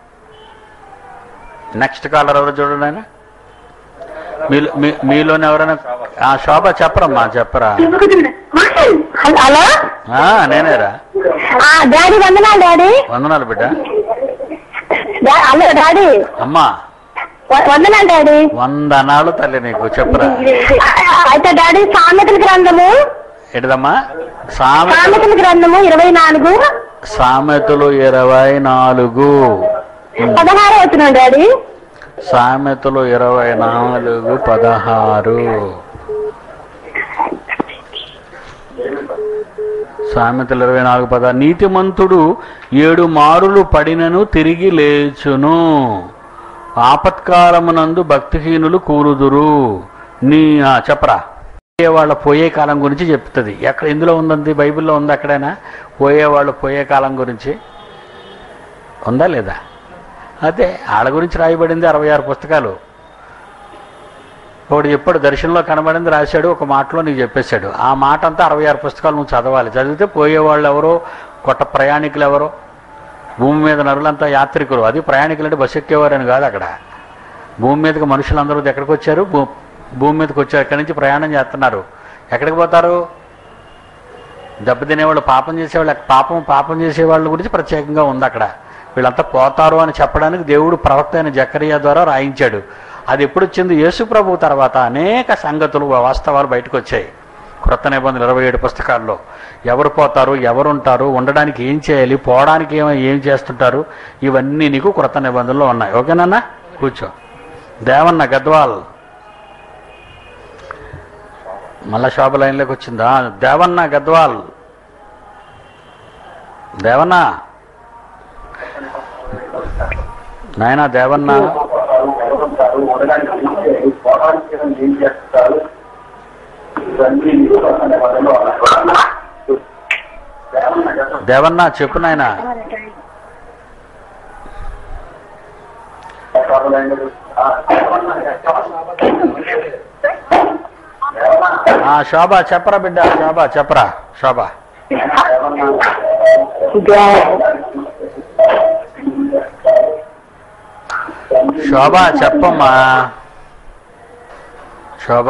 నెక్స్ట్ కాలర్ ఎవరు చూడండి ఆయన మీలో మీ- మీలోనే ఎవరైనా ఆ శోభ చెప్పరమ్మా చెప్పరా హలో ఆ, నేనేరా డాడీ వందనాలు డాడీ వందనాలు బిడ్డ డా- హలో డాడీ అమ్మా వ- వందనాలు డాడీ వందనాలు తల్లి నీకు చెప్పరా అయితే డాడీ సామెతల గ్రంథము ఏంటిదమ్మా సామెత సామెతల గ్రంథము ఇరవై నాలుగు సామెతలు ఇరవై నాలుగు పదహారు అవుతున్నాడు డాడీ సామెతలు ఇరవై నాలుగు పదహారు సామెతలు ఇరవై నాలుగు పదహారు నీతిమంతుడు ఏడు మారులు పడినను తిరిగి లేచును ఆపత్కాలమునందు భక్తిహీనులు కూరుదురు నీ ఆ, చెప్పరా పోయే వాళ్ళ పోయే కాలం గురించి చెప్తుంది ఎక్కడ ఎందులో ఉందండి బైబిల్లో ఉంది ఎక్కడైనా పోయే వాళ్ళు పోయే కాలం గురించి ఉందా లేదా అదే వాళ్ళ గురించి రాయబడింది అరవై ఆరు పుస్తకాలు ఒకడు చెప్పాడు దర్శనంలో కనబడింది రాశాడు ఒక మాటలో నీకు చెప్పేశాడు ఆ మాట అంతా అరవై ఆరు పుస్తకాలు నువ్వు చదవాలి చదివితే పోయేవాళ్ళు ఎవరో కొత్త ప్రయాణికులు ఎవరో భూమి మీద నరులంతా యాత్రికులు అది ప్రయాణికులు అంటే బస్సు ఎక్కేవారని కాదు అక్కడ భూమి మీదకి మనుషులందరూ ఎక్కడికి వచ్చారు భూ భూమి మీదకి వచ్చారు ఎక్కడి నుంచి ప్రయాణం చేస్తున్నారు ఎక్కడికి పోతారు దెబ్బతినేవాళ్ళు పాపం చేసేవాళ్ళు పాపం పాపం చేసేవాళ్ళ గురించి ప్రత్యేకంగా ఉంది అక్కడ వీళ్ళంతా పోతారు అని చెప్పడానికి దేవుడు ప్రవక్త అయిన జకరియా ద్వారా రాయించాడు అది ఎప్పుడు వచ్చింది యేసు ప్రభు తర్వాత అనేక సంగతులు వాస్తవాలు బయటకు వచ్చాయి క్రొత్త నిబంధనలు ఇరవై ఏడు పుస్తకాల్లో ఎవరు పోతారు ఎవరు ఉంటారు ఉండడానికి ఏం చేయాలి పోవడానికి ఏమో ఏం చేస్తుంటారు ఇవన్నీ నీకు క్రొత్త నిబంధనలు ఉన్నాయి ఓకేనన్నా కూర్చో దేవన్న గద్వాల్ మళ్ళా శోభ లైన్లోకి వచ్చిందా దేవన్న గద్వాల్ దేవన్న నాయనా దేవన్న దేవన్న చెప్పు నాయనా ఆ శోభ చెప్పరా బిడ్డ శోభ చెప్పరా శోభ శోభ చెప్పమ్మా శోభ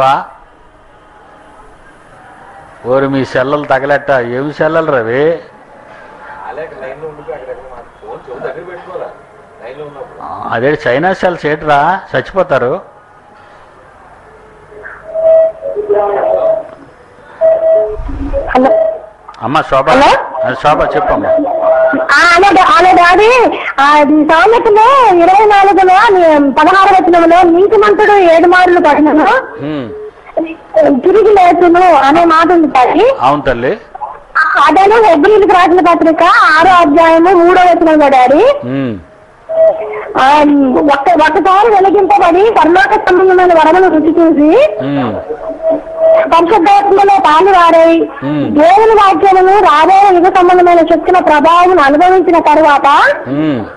ఓరి మీ సెల్లలు తగలెట్ట ఏమి సెల్లలు రవి ఆ, అదే చైనా సెల్స్ ఏట్రా చచ్చిపోతారు హలో అమ్మ శోభ హలో? ఆ, శోభ చెప్పమ్మా అలా అలా డాడీ అది సామెతలో ఇరవై నాలుగులో ని- పదహారు వచనంలో నీతిమంతుడు ఏడు మార్లు పడినను హ్మ్. తిరిగి లేచును అనే మాట ఉంది డాడీ అవును తల్లి అదేనో ఎబ్రిల్కి రాసిన పత్రిక ఆరో అధ్యాయము మూడో వచనం డాడీ హ్మ్. ఆ, ఒక్క ఒకసారి వెలిగింపబడి పరలోక సంబంధమైన వరములు రుచి చూసి హ్మ్. పరిశుద్ధాత్మలో పాలు వారై Hmm. దేవుని వాక్యమును రాబోయే యుగ సంబంధమైన శక్తుల ప్రభావం అనుభవించిన తరువాత హ్మ్.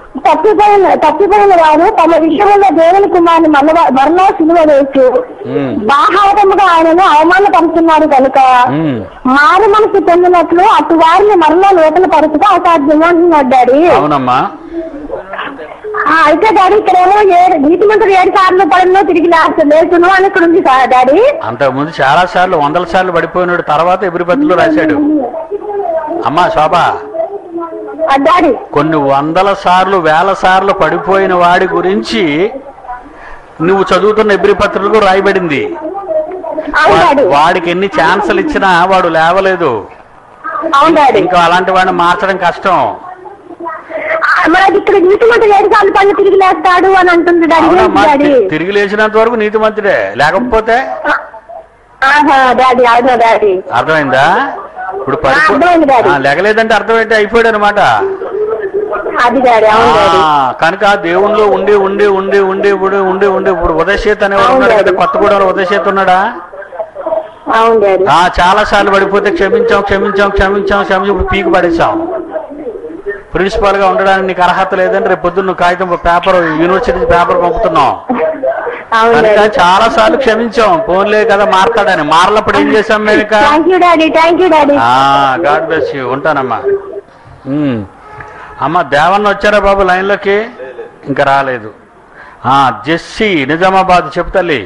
తప్పిపోయిన తప్పిపోయిన వారు తమ విషయంలో దేవుని కుమారుని మరణ మరణ సిలువ వేసి ఉమ్, బాహాటముగా ఆయనను అవమానపరుస్తున్నారు కనుక ఉమ్. మారు మనసు పొందినట్లు అటు వారిని మరణ లోపల పరుచుగా అసాధ్యం అంటున్నాడు డాడీ అవునమ్మా ఆ, అయితే డాడీ ఇక్కడేమో ఏడు నీతి మంత్రులు ఏడు సార్లు పడినో తిరిగి లేచ- లేచును అని ఇక్కడ ఉంది సార్ డాడీ అంతకుముందు చాలా సార్లు వందల సార్లు పడిపోయినాడు తర్వాత ఎబ్రిపత్రిలో రాశాడు అమ్మా శోభ ఆ, డాడీ కొన్ని వందల సార్లు వేల సార్లు పడిపోయిన వాడి గురించి నువ్వు చదువుతున్న ఎబ్రి పత్రికలో రాయబడింది అవును వా- డాడీ వాడికి ఎన్ని ఛాన్సులు ఇచ్చినా వాడు లేవలేదు అవును డాడీ ఇంకా అలాంటి వాడిని మార్చడం కష్టం ఆ, మరి అది ఇక్కడ నీతి మంత్రులు ఏడు సార్లు పడిన తిరిగి లేస్తాడు అని అంటుంది డాడీ ఏంటి అవునమ్మా డాడీ తి- తిరిగి లేచినంత వరకు నీతిమంతుడే లేకపోతే ఆ, ఆహా డాడీ అవునా డాడీ అర్థమైందా ఇప్పుడు పడిపో అర్థమైంది డాడీ. ఆ, లెగలేదంటే అర్థం ఏంటి అయిపోయాడు అనమాట అది డాడీ అవును డాడీ కనుక దేవుణ్ణిలో ఉండి ఉండి ఉండి ఉండి ఉండి ఉండి ఉండి ఇప్పుడు ఉదయచేత్ అనేవాడు అవును ఉన్నాడు కదా డాడీ. కొత్తగూడెంలో ఉదయచేత్ ఉన్నాడా అవును డాడీ ఆ చాలా సార్లు పడిపోతే క్షమించాం క్షమించాం క్షమించాం క్షమించాం ఇప్పుడు పీకు పడేసాం ప్రిన్సిపాల్ గా ఉండడానికి నీకు అర్హత లేదని రేపు పొద్దున్న నువ్వు కాగితం పేపర్ యూనివర్సిటీ పేపర్ పంపుతున్నావు అవును కనుక డాడీ చాలా సార్లు క్షమించాం ఫోన్లే కదా మాట్లాడని మారలప్పుడు ఏం చేసాం మేము ఇక thank you daddy thank you daddy god bless you ఉంటానమ్మా ఉమ్. అమ్మ దేవన్న వచ్చారా బాబు లైన్లోకి ఇంకా రాలేదు ఆ, జెస్సీ నిజామాబాద్ చెప్పు తల్లి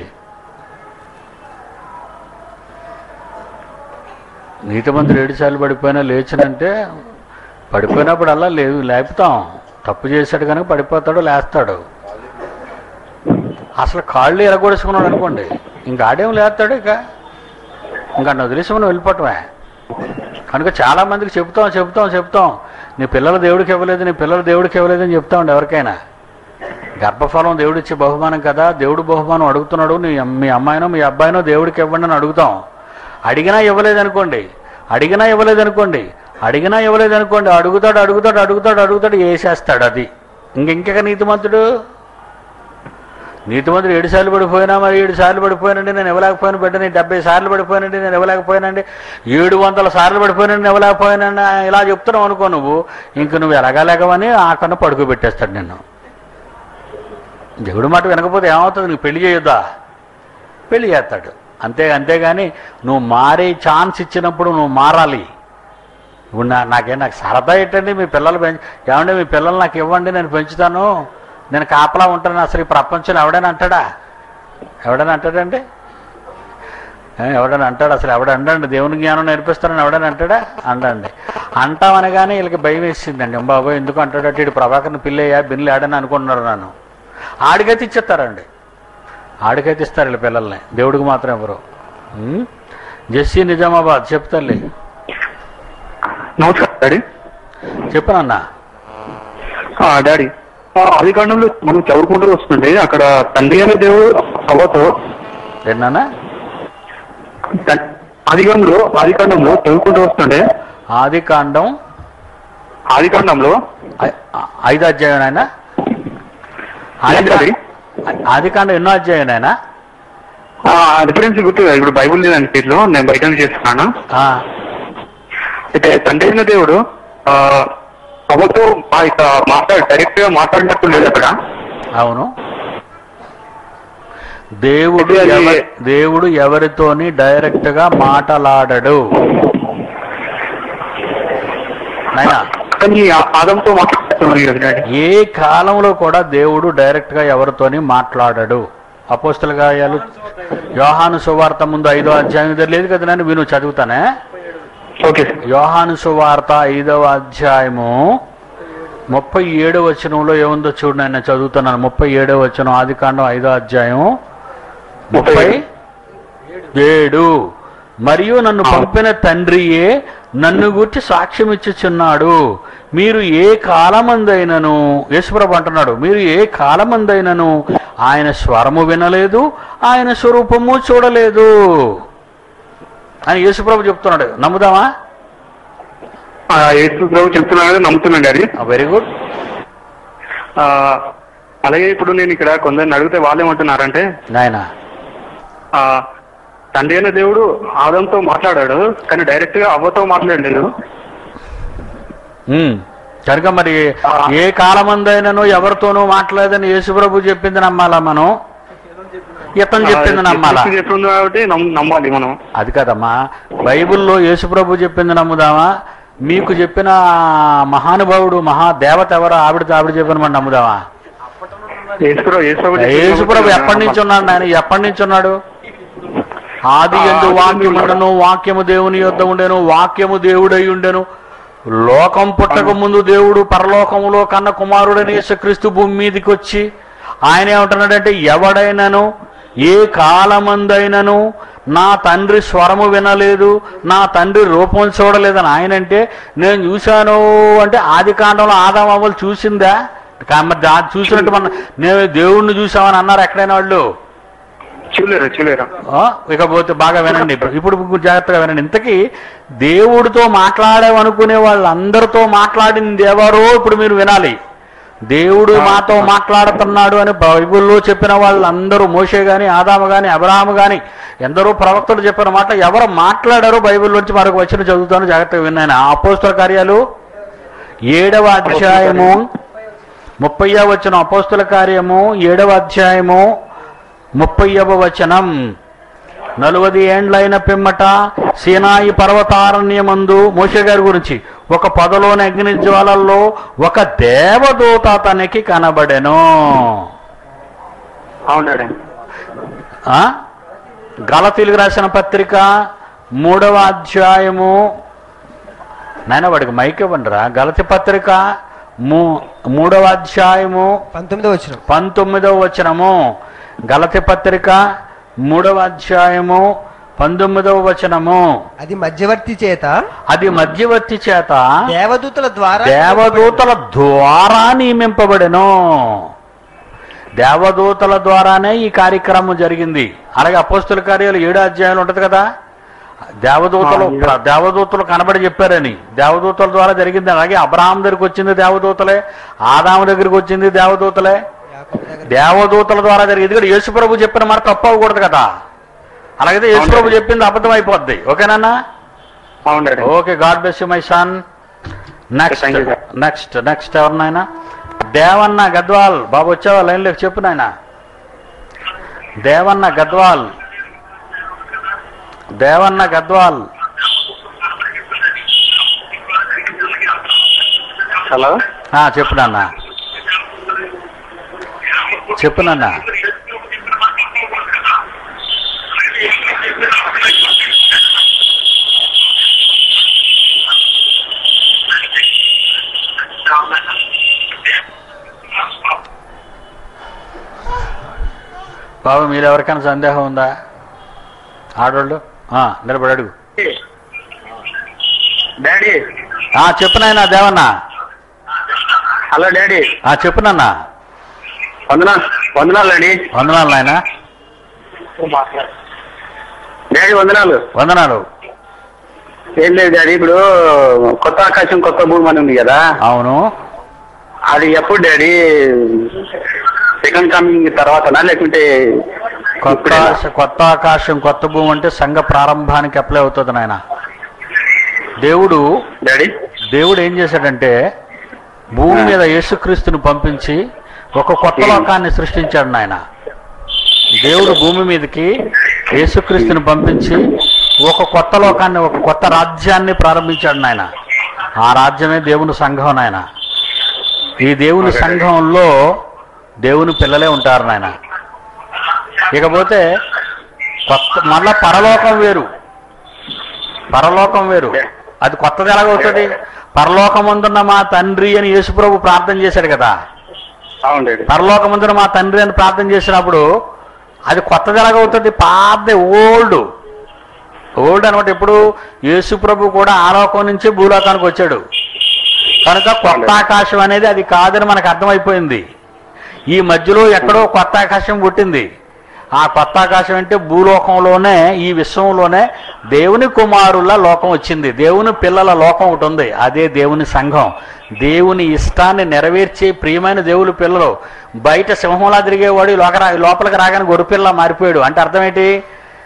నీతిమంతుడు ఏడు సార్లు పడిపోయినా లేచినంటే పడిపోయినప్పుడు అలా లేవు లేపుతాం తప్పు చేశాడు కనుక పడిపోతాడు లేస్తాడు అసలు కాళ్ళు ఎరగొడుచుకున్నాడు అనుకోండి ఇంకా ఆడేం లేస్తాడు ఇక ఇంకా నన్ను వదిలేసి మనం వెళ్ళిపోవటమే కనుక చాలా మందికి చెప్తాం చెప్తాం చెప్తాం నీ పిల్లలు దేవుడికి ఇవ్వలేదు నీ పిల్లలు దేవుడికి ఇవ్వలేదు అని చెప్తా ఉండే ఎవరికైనా గర్భఫలం దేవుడు ఇచ్చే బహుమానం కదా దేవుడు బహుమానం అడుగుతున్నాడు నీ మీ అమ్మాయినో మీ అబ్బాయినో దేవుడికి ఇవ్వండి అని అడుగుతాం అడిగినా ఇవ్వలేదు అనుకోండి అడిగినా ఇవ్వలేదు అనుకోండి అడిగినా ఇవ్వలేదు అనుకోండి అడుగుతాడు అడుగుతాడు అడుగుతాడు అడుగుతాడు వేసేస్తాడు అది ఇంక ఇంకెక నీతిమంతుడు నీతిమంతుడు ఏడు సార్లు పడిపోయినా మరి ఏడు సార్లు పడిపోయానండి నేను ఇవ్వలేకపోయాను బిడ్డని డెబ్బై సార్లు పడిపోయానండి నేను ఇవ్వలేకపోయానండి ఏడు వందల సార్లు పడిపోయానండి ఇవ్వలేకపోయానండి ఇలా చెప్తున్నావు అనుకో నువ్వు ఇంక నువ్వు ఎలాగలేకమని ఆ కన్నా పడుకోబెట్టేస్తాడు నిన్ను దేవుడి మాట వినకపోతే ఏమవుతుంది నీకు పెళ్లి చేయొద్దా పెళ్లి చేస్తాడు అంతే అంతేగాని నువ్వు మారే ఛాన్స్ ఇచ్చినప్పుడు నువ్వు మారాలి ఇప్పుడు నా నాకే నాకు సరదా ఏంటండి మీ పిల్లలు పెంచ ఏమండి మీ పిల్లలు నాకు ఇవ్వండి నేను పెంచుతాను నేను కాపలా ఉంటాను అసలు ఈ ప్రపంచంలో ఎవడైనా అంటాడా ఎవడైనా అంటాడండి ఏ, ఎవడైనా అంటాడు అసలు ఎవడ అండండి దేవుని జ్ఞానం నేర్పిస్తానని ఎవడైనా అంటాడా అండండి అంటామనగానే వీళ్ళకి భయం వేసిందండి బాబు ఎందుకు అంటాడంటే ఇటు ప్రభాకర్ని పిల్లయ్యా బిన్నులు ఆడని అనుకుంటున్నారు నన్ను ఆడికైతే ఇచ్చేస్తారండి ఆడికైతే ఇస్తారు వీళ్ళ పిల్లల్ని దేవుడికి మాత్రం ఎవరు ఉం? జెస్సీ నిజామాబాద్ చెప్తాలే నమస్కారం డాడీ చెప్పనన్నా ఆ, డాడీ ఆ, ఆది కాండంలో మనం చదువుకుంటూ వస్తుండే అక్కడ తండ్రి అనే దేవుడు అవ్వతో ఏంటన్నా తన్- ఆదికాండంలో ఆదికాండంలో చదువుకుంటూ వస్తుండే ఆది కాండం ఆదికాండంలో ఐ- ఐదో అధ్యాయం ఆయన ఆది ఏంటి అది? ఆది కాండం ఎన్నో అధ్యాయం ఆయన రిఫరెన్స్ గుర్తు ఇప్పుడు బైబుల్ లేదని పేరులో నేను బయట నుంచి చేస్తున్నాను అయితే తండ్రి అయిన దేవుడు ఆ, అవ్వతో ఆ ఇక మాట్లాడు డైరెక్ట్ గా మాట్లాడినట్టు లేదు అక్కడ అవును దేవుడు అయితే అది- ఎవ- దేవుడు ఎవరితోని డైరెక్ట్ గా మాటలాడడు నాయనా కానీ ఆ- ఆదంతో మాట్లాడుతున్నాడు కదా డాడీ ఏ కాలంలో కూడా దేవుడు డైరెక్ట్ గా ఎవరితోని మాట్లాడడు అపోస్తల గాయాలు యోహాను సువార్త ముందు ఐదో అధ్యాయం దగ్గర లేదు కదా నేను విను చదువుతానే ఓకే సార్ యోహాను సువార్త ఐదవ అధ్యాయము ముప్పై ఏడవ వచనంలో ఏముందో చూడు నేను చదువుతున్నాను ముప్పై ఏడవ వచనం ఆది కాండం ఐదో అధ్యాయం ముప్పై ఏడు మరియు నన్ను ఆ. పంపిన తండ్రియే నన్ను గుర్చి సాక్ష్యం ఇచ్చుచున్నాడు మీరు ఏ కాలమందైనను యేసుప్రభు అంటున్నాడు మీరు ఏ కాలమందైనను ఆయన స్వరము వినలేదు ఆయన స్వరూపము చూడలేదు అని యేసుప్రభు చెప్తున్నాడు నమ్ముదామా ఆ, యేసు ప్రభు చెప్తున్నాను కదా నమ్ముతున్నాను డాడీ వెరీ గుడ్ ఆ, అలాగే ఇప్పుడు నేను ఇక్కడ కొందరిని అడిగితే వాళ్ళు ఏమంటున్నారంటే నాయన ఆ, తండ్రి అయిన దేవుడు ఆదంతో మాట్లాడాడు కానీ డైరెక్ట్ గా అవ్వతో మాట్లాడలేదు కనుక మరి ఏ కాలమందైనను ఎవరితోనూ మాట్లాడదని యేసుప్రభు చెప్పింది నమ్మాలా మనం ఇతను చెప్పింది నమ్మాలా క్రీస్తు చెప్పింది కాబట్టి నమ్- నమ్మాలి మనం అది కదమ్మా బైబిల్లో యేసుప్రభు చెప్పింది నమ్ముదామా మీకు చెప్పిన మహానుభావుడు మహా దేవత ఎవరో ఆవిడ ఆవిడ చెప్పిన మనం నమ్ముదామా యేసుప్రభు యేసుప్రభు చెప్పింది యేసుప్రభు కాబట్టి ఎప్పటి నుంచి ఉన్నాడు ఆయన ఎప్పటి నుంచి ఉన్నాడు ఆది ఎందు వాక్యము ఉండను వాక్యము దేవుని యొద్ద ఉండెను వాక్యము దేవుడై ఉండెను లోకం పుట్టక ముందు దేవుడు పరలోకములో కన్న కుమారుడైన యేసుక్రీస్తు భూమి మీదకి వచ్చి ఆయన ఏమంటున్నాడంటే ఎవడైనను ఏ కాలమందైనను నా తండ్రి స్వరము వినలేదు నా తండ్రి రూపం చూడలేదని ఆయన అంటే నేను చూశాను అంటే ఆది కాండంలో ఆదామవ్వలు చూసిందా కా- మరి దా- చూసినట్టు మన నేను దేవుణ్ణి చూసామని అన్నారు ఎక్కడైనా వాళ్ళు చూలేరు చూలేరు ఆ, ఇకపోతే బాగా వినండి ఇప్పుడు ఇప్పుడు జాగ్రత్తగా వినండి ఇంతకీ దేవుడితో మాట్లాడామనుకునే వాళ్ళందరితో మాట్లాడింది ఎవరో ఇప్పుడు మీరు వినాలి దేవుడు మాతో మాట్లాడుతున్నాడు అని బైబిల్లో చెప్పిన వాళ్ళందరూ మోషే గాని ఆదాము గాని అబ్రహాము గాని ఎందరో ప్రవక్తలు చెప్పిన మాట ఎవరు మాట్లాడారో బైబిల్లోంచి మరొక వచ్చిన చదువుతాను జాగ్రత్తగా విన్నాను అపోస్తల కార్యాలు ఏడవ అధ్యాయము ముప్పయ్య వచ్చిన అపోస్తుల కార్యము ఏడవ అధ్యాయము ముప్పయ్యవ వచనం నలువది ఏండ్లైన పిమ్మట సీనాయి పర్వతారణ్యమందు మోషే గారి గురించి ఒక పొదలోని అగ్ని జ్వాలల్లో ఒక దేవదూత అతనికి కనబడెను అవునండి ఆ? గలతీలకు రాసిన పత్రిక మూడవ అధ్యాయము నాయన వాడికి మైక్ ఇవ్వండిరా గలతి పత్రిక మూ మూడవ అధ్యాయము పంతొమ్మిదో వచ్చిన పంతొమ్మిదవ వచనము గలతి పత్రిక మూడవ అధ్యాయము పంతొమ్మిదవ వచనము అది మధ్యవర్తి చేత అది మధ్యవర్తి చేత దేవదూతల ద్వారా దేవదూతల ద్వారా నియమింపబడెను దేవదూతల ద్వారానే ఈ కార్యక్రమం జరిగింది అలాగే అపోస్తుల కార్యాలు ఏడో అధ్యాయంలో ఉంటది కదా దేవదూతలు ఆ, దేవదూతలు కనబడి చెప్పారని దేవదూతల ద్వారా జరిగింది అలాగే అబ్రహాం దగ్గరికి వచ్చింది దేవదూతలే ఆదాము దగ్గరికి వచ్చింది దేవదూతలే యాకోబు దగ్గర దేవదూతల ద్వారా జరిగింది ఎందుకంటే యేసుప్రభు చెప్పిన మాట తప్పు అవ్వకూడదు కదా అలాగైతే యేసుప్రభు చెప్పింది అబద్ధం అయిపోద్ది ఓకేనా అవునండి okay god bless you my son next Thank you, sir. Next next ఎవరినైనా దేవన్న గద్వాల్ బాబు వచ్చావా లైన్లోకి చెప్పు నాయన దేవన్న గద్వాల్ దేవన్న గద్వాల్ హలో ఆ, చెప్పు నాన్న చెప్పు నాన్న బాబు మీరు ఎవరికైనా సందేహం ఉందా ఆడోళ్ళు ఆ, నిలబడి అడుగు డాడీ ఆ, చెప్పు నాయన దేవన్న హలో డాడీ ఆ, చెప్పు నాన్న వందనా వందనాలు డాడీ వందనాలు నాయన డాడీ వందనాలు వందనాలు ఏం లేదు డాడీ ఇప్పుడు కొత్త ఆకాశం కొత్త భూమి అని ఉంది కదా అవును అది ఎప్పుడు డాడీ సెకండ్ కమింగ్ తర్వాతనా లేకుంటే కొత్త ఇప్పుడేనా? ఆశ- కొత్త ఆకాశం కొత్త భూమి అంటే సంఘ ప్రారంభానికి అప్లై అవుతుంది నాయన దేవుడు డాడీ దేవుడు ఏం చేశాడంటే భూమి మీద యేసుక్రీస్తుని పంపించి ఒక కొత్త లోకాన్ని సృష్టించాడు నాయన దేవుడు భూమి మీదకి యేసుక్రీస్తుని పంపించి ఒక కొత్త లోకాన్ని ఒక కొత్త రాజ్యాన్ని ప్రారంభించాడు నాయన ఆ రాజ్యమే దేవుని సంఘం నాయన ఈ దేవుని సంఘంలో దేవుని పిల్లలే ఉంటారు నాయన ఇకపోతే కొత్త మళ్ళా పరలోకం వేరు పరలోకం వేరు అది కొత్తది ఎలాగవుతుంది పరలోకమందున్న మా తండ్రి అని యేసుప్రభు ప్రార్థన చేశాడు కదా అవును డాడీ పరలోకమందున మా తండ్రి అని ప్రార్థన చేసినప్పుడు అది కొత్తది ఎలాగవుతుంది పాతది ఓల్డ్ ఓల్డ్ అనమాట ఎప్పుడు యేసుప్రభు కూడా ఆలోకం నుంచి భూలోకానికి వచ్చాడు కనుక కొత్త ఆకాశం అనేది అది కాదని మనకు అర్థమైపోయింది ఈ మధ్యలో ఎక్కడో కొత్త ఆకాశం పుట్టింది ఆ కొత్త ఆకాశం అంటే భూలోకంలోనే ఈ విశ్వంలోనే దేవుని కుమారుల లోకం వచ్చింది దేవుని పిల్లల లోకం ఒకటి ఉంది అదే దేవుని సంఘం దేవుని ఇష్టాన్ని నెరవేర్చే ప్రియమైన దేవుని పిల్లలు బయట సింహంలా తిరిగేవాడు ఈ లోక లోపలికి రాగానే గొర్రెపిల్ల మారిపోయాడు అంటే అర్థం ఏంటి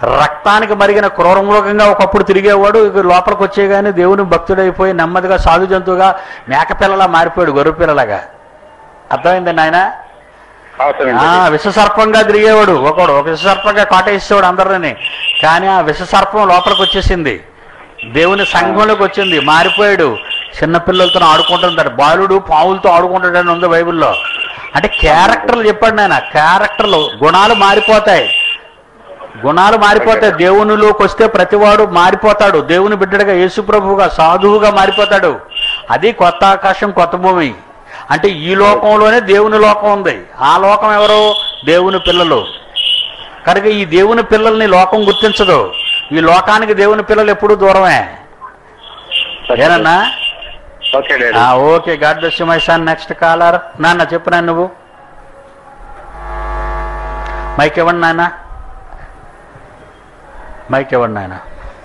రక్తానికి మరిగిన క్రూరమృగంగా ఒకప్పుడు తిరిగేవాడు ఇక లోపలికి వచ్చేగానే దేవుని భక్తుడైపోయి నెమ్మదిగా సాధు జంతువుగా మేకపిల్లలా మారిపోయాడు గొర్రె పిల్లలాగా అర్థమైందండి ఆయన అవసరం ఆ విషసర్పంగా తిరిగేవాడు ఒకడు ఒక విషసర్పంగా కాటేసేవాడు అందరిని కానీ ఆ విషసర్పం లోపలికి వచ్చేసింది దేవుని సంఘంలోకి వచ్చింది మారిపోయాడు చిన్నపిల్లలతో ఆడుకుంటుంటాడు బాలుడు పావులతో ఆడుకుంటాడని ఉంది బైబిల్లో అంటే క్యారెక్టర్లు చెప్పాడు నాయన క్యారెక్టర్లు గుణాలు మారిపోతాయి గుణాలు మారిపోతాయి దేవునిలోకి వస్తే ప్రతివాడు మారిపోతాడు దేవుని బిడ్డడిగా యేసుప్రభువుగా సాధువుగా మారిపోతాడు అది కొత్త ఆకాశం కొత్త భూమి అంటే ఈ లోకంలోనే దేవుని లోకం ఉంది ఆ లోకం ఎవరు దేవుని పిల్లలు కనుక ఈ దేవుని పిల్లల్ని లోకం గుర్తించదు ఈ లోకానికి దేవుని పిల్లలు ఎప్పుడూ దూరమే ఏనన్నా ఓకే డాడీ ఆ, okay god bless you my son next caller నాన్న చెప్పు నాన్న నువ్వు మైక్ ఇవ్వండి నాన్న మైక్ ఇవ్వండి నాయన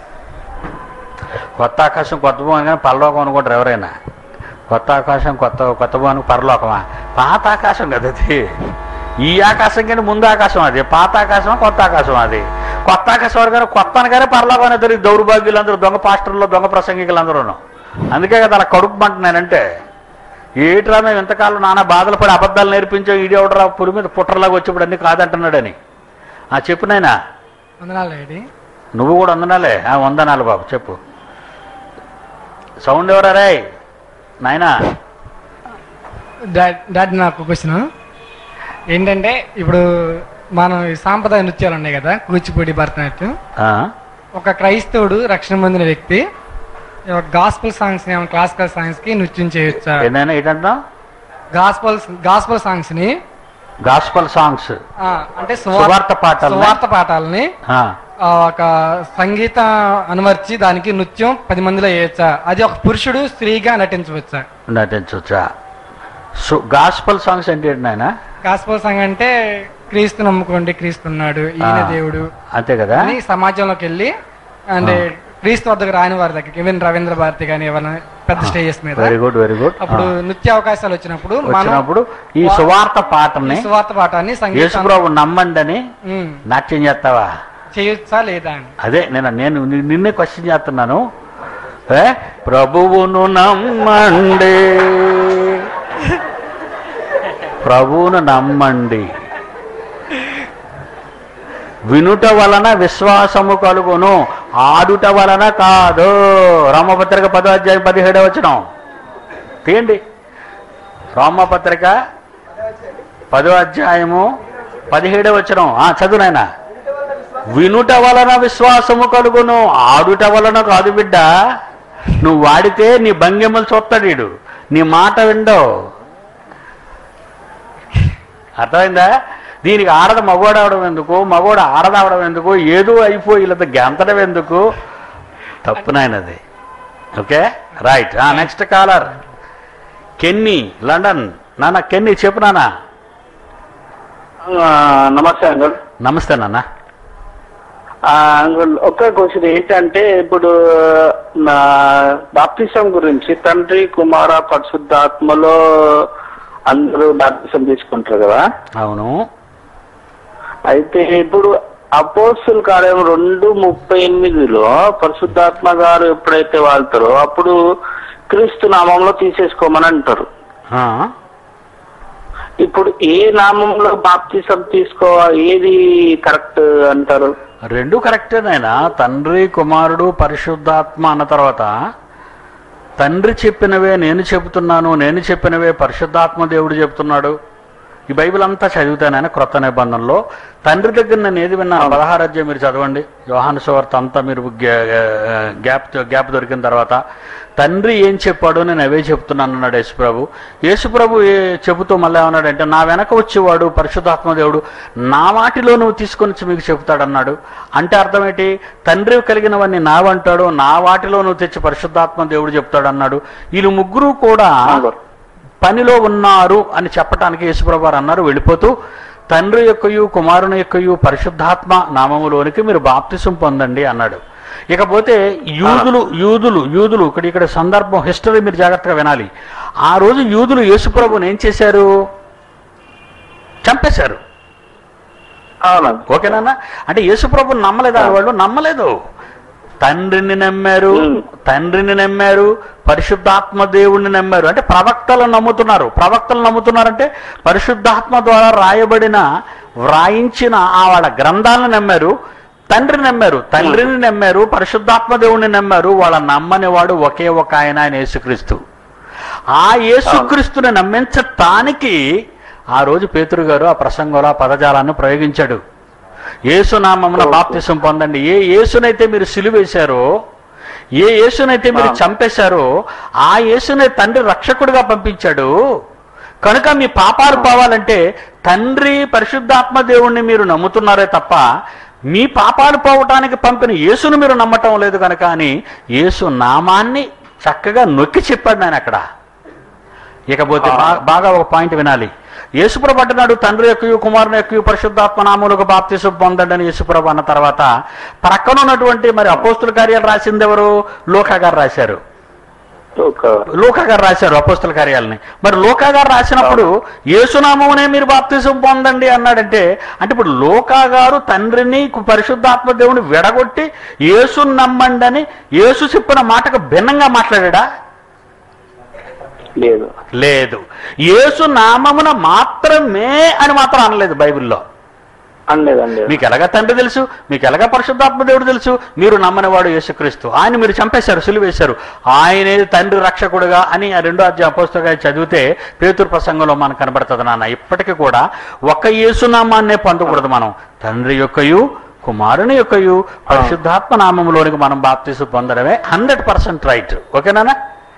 కొత్త ఆకాశం కొత్త భూమి కానీ పరలోకం అనుకుంటారు ఎవరైనా కొత్త ఆకాశం కొత్త కొత్త భూమి పరలోకమా పాత ఆకాశం కదా అది ఈ ఆకాశం కానీ ముందు ఆకాశం అది పాత ఆకాశమా కొత్త ఆకాశం అది కొత్త ఆకాశం వారు కానీ కొత్త అనగానే పరలోకం అనేది ఈ దౌర్భాగ్యులందరూ దొంగ పాస్టర్లు దొంగ ప్రసంగికులందరూ అందుకే కదా అలా కడుపుమంటున్నానంటే ఏట్రా మేము ఇంతకాలం నానా బాధలు పడి అబద్ధాలు నేర్పించాం ఈడేవడరా పురి మీద పుట్టర్లాగా వచ్చినప్పుడు అన్ని కాదంటున్నాడని ఆ చెప్పు నాయనా వందనాలు డాడీ నువ్వు కూడా వందనాలే ఆ వందనాలు బాబు చెప్పు సౌండ్ ఎవరా రే నాయనా డా- డాడీ నాకు క్వశ్చన్ ఏంటంటే ఇప్పుడు మనం ఈ సాంప్రదాయ నృత్యాలు ఉన్నాయి కదా కూచిపూడి భరతనాట్యం ఆ, ఒక క్రైస్తవుడు రక్షణ పొందిన వ్యక్తి గాస్పల్ సాంగ్స్ ఏమైనా క్లాసికల్ సాంగ్స్ కి నృత్యం చేయొచ్చా ఏందైనా ఏంటంటున్నావు గాస్పల్ గాస్పల్ సాంగ్స్ ని గాస్పల్ సాంగ్స్ ఆ, అంటే సువార్త పాటల్ని? సువార్త పాఠాలని ఆ, ఆ, ఒక సంగీత అనువర్చి దానికి నృత్యం పది మందిలో వేయచ్చా అది ఒక పురుషుడు స్త్రీగా నటించవచ్చా నటించవచ్చా సో గాస్పల్ సాంగ్స్ అంటే ఏంటి నాయన గాస్పల్ సాంగ్ అంటే క్రీస్తు నమ్ముకోండి క్రీస్తున్నాడు ఈయన ఆ. దేవుడు అంతే కదా అని సమాజంలోకి వెళ్ళి అంటే క్రీస్తు వద్దకు రాని వారి దగ్గరికి ఈవెన్ రవీంద్ర భారతి కానీ ఎవరైనా పెద్ద స్టేజెస్ మీద వెరీ గుడ్ వెరీ గుడ్ అప్పుడు నృత్య అవకాశాలు వచ్చినప్పుడు మనం వచ్చినప్పుడు ఈ వా- సువార్త ఈ పాటని సువార్త పాఠాన్ని సంగీతం యేసుప్రభు నమ్మండి అని ఉమ్, నాట్యం చేస్తావా చేయొచ్చా లేదా అని అదే నేను నేను ని- నిన్నే క్వశ్చన్ చేస్తున్నాను ఏ ప్రభువును నమ్మండి ప్రభువును నమ్మండి వినుట వలన విశ్వాసము కలుగును ఆడుట వలన కాదు రామపత్రిక పదో అధ్యాయం పదిహేడవ వచనం తీయండి రామపత్రిక పదో అధ్యాయము పదిహేడవ వచనం ఆ చదువు నాయనా వినుట వలన విశ్వాసము కలుగును ఆడుట వలన కాదు బిడ్డ నువ్వు వాడితే నీ భంగిమలు చూస్తాడు వీడు నీ మాట విండవు అర్థమైందా దీనికి ఆడద మగోడవడం ఎందుకు మగోడు ఆడదవడం ఎందుకు ఏదో అయిపోయి ఇలా గెంతడం ఎందుకు తప్పు నాయనది okay right next caller Kenny London నాన్న కెన్నీ చెప్పు నాన్న నమస్తే అంకుల్ నమస్తే నాన్న ఆ, అంకుల్ ఒక్క క్వశ్చన్ ఏంటంటే ఇప్పుడు నా బాప్తిసం గురించి తండ్రి కుమార పరిశుద్ధాత్మలో అందరూ బాప్తిసం తీసుకుంటారు కదా అవును అయితే ఇప్పుడు అపోస్తుల కార్యం రెండు ముప్పై ఎనిమిదిలో పరిశుద్ధాత్మ గారు ఎప్పుడైతే వాళ్తారో అప్పుడు క్రీస్తు నామంలో తీసేసుకోమని అంటారు ఆ, ఇప్పుడు ఏ నామంలో బాప్తిసం తీసుకోవాలి ఏది కరెక్ట్ అంటారు రెండు కరెక్టేనాయనా తండ్రి కుమారుడు పరిశుద్ధాత్మ అన్న తర్వాత తండ్రి చెప్పినవే నేను చెబుతున్నాను నేను చెప్పినవే పరిశుద్ధాత్మ దేవుడు చెబుతున్నాడు ఈ బైబిల్ అంతా చదివితేనైనా క్రొత్త నిబంధనలో తండ్రి దగ్గర నేను ఏది విన్నాను పదహారు అధ్యాయం మీరు చదవండి యోహాను సువార్త అంతా మీరు గ్యా- గ్యాప్ గ్యాప్ దొరికిన తర్వాత తండ్రి ఏం చెప్పాడో నేను అవే చెప్తున్నాను అన్నాడు యేసుప్రభు యేసుప్రభు ఏ చెబుతూ మళ్ళీ ఏమన్నాడంటే నా వెనక వచ్చేవాడు పరిశుద్ధాత్మ దేవుడు నా వాటిలో నువ్వు తీసుకొని వచ్చి మీకు చెబుతాడన్నాడు అంటే అర్థం ఏంటి తండ్రి కలిగినవన్నీ నావంటాడు నా వాటిలో నువ్వు తెచ్చి పరిశుద్ధాత్మ దేవుడు చెప్తాడు అన్నాడు వీళ్ళు ముగ్గురు కూడా పనిలో ఉన్నారు అని చెప్పటానికి యేసుప్రభు వారు అన్నారు వెళ్ళిపోతూ తండ్రి యొక్కయు కుమారుని యొక్కయు పరిశుద్ధాత్మ నామములోనికి మీరు బాప్తిసం పొందండి అన్నాడు ఇకపోతే యూదులు యూదులు యూదులు ఇక్కడ ఇక్కడ సందర్భం హిస్టరీ మీరు జాగ్రత్తగా వినాలి ఆ రోజు యూదులు యేసుప్రభుని ఏం చేశారు చంపేశారు అవునండి ఓకేనా అంటే యేసుప్రభు నమ్మలేదు వాళ్ళు నమ్మలేదు తండ్రిని నమ్మారు తండ్రిని నమ్మారు పరిశుద్ధాత్మ దేవుణ్ణి నమ్మారు అంటే ప్రవక్తలను నమ్ముతున్నారు ప్రవక్తలు నమ్ముతున్నారంటే పరిశుద్ధాత్మ ద్వారా రాయబడిన వ్రాయించిన ఆ వాళ్ళ గ్రంథాలను నమ్మారు తండ్రిని నమ్మారు తండ్రిని నమ్మారు పరిశుద్ధాత్మ దేవుణ్ణి నమ్మారు వాళ్ళ నమ్మని వాడు ఒకే ఒక ఆయన ఆయన యేసుక్రీస్తు ఆ యేసుక్రీస్తుని నమ్మించటానికి ఆ రోజు పేతురు గారు ఆ ప్రసంగంలో ఆ పదజాలాన్ని ప్రయోగించాడు యేసునామమున బాప్తిసం పొందండి ఏ యేసునైతే మీరు సిలువేశారో ఏ యేసునైతే మీరు చంపేశారో ఆ యేసునే తండ్రి రక్షకుడిగా పంపించాడు కనుక మీ పాపాలు పోవాలంటే తండ్రి పరిశుద్ధాత్మ దేవుణ్ణి మీరు నమ్ముతున్నారే తప్ప మీ పాపాలు పోవటానికి పంపిన యేసును మీరు నమ్మటం లేదు కనుక అని యేసు నామాన్ని చక్కగా నొక్కి చెప్పాడు నేను అక్కడ ఇకపోతే బా- బాగా ఒక పాయింట్ వినాలి యేసుప్రభు అంటున్నాడు తండ్రి యొక్క కుమారుని యొక్క పరిశుద్ధాత్మ నామములకు బాప్తిసం పొందండి అని యేసుప్రభు అన్న తర్వాత ప్రక్కన ఉన్నటువంటి మరి అపోస్తుల కార్యాలు రాసింది ఎవరు లోకా గారు రాశారు ఒక లోకా గారు రాశారు అపోస్తుల కార్యాలని మరి లోకా గారు రాసినప్పుడు యేసునామమునే మీరు బాప్తిసం పొందండి అన్నాడంటే అంటే ఇప్పుడు లోకా గారు తండ్రిని కు- పరిశుద్ధాత్మ దేవుని విడగొట్టి యేసు నమ్మండి అని యేసు చెప్పిన మాటకు భిన్నంగా మాట్లాడా లేదు లేదు యేసు నామమున మాత్రమే అని మాత్రం అనలేదు బైబిల్లో అనలేదు అనలేదు మీకు ఎలాగా తండ్రి తెలుసు మీకు ఎలాగా పరిశుద్ధాత్మ దేవుడు తెలుసు మీరు నమ్మని వాడు యేసుక్రీస్తు ఆయన మీరు చంపేశారు సులువేశారు ఆయనే తండ్రి రక్షకుడుగా అని ఆ రెండో అధ్యాయ పుస్తకంగా చదివితే పేతురు ప్రసంగంలో మనకు కనబడుతుంది నాన్న ఇప్పటికీ కూడా ఒక్క యేసునామాన్నే పొందకూడదు మనం తండ్రి యొక్కయు కుమారుని యొక్కయు పరిశుద్ధాత్మ నామములోనికి మనం బాప్తీసు పొందడమే హండ్రెడ్ పర్సెంట్ రైట్ ఓకేనా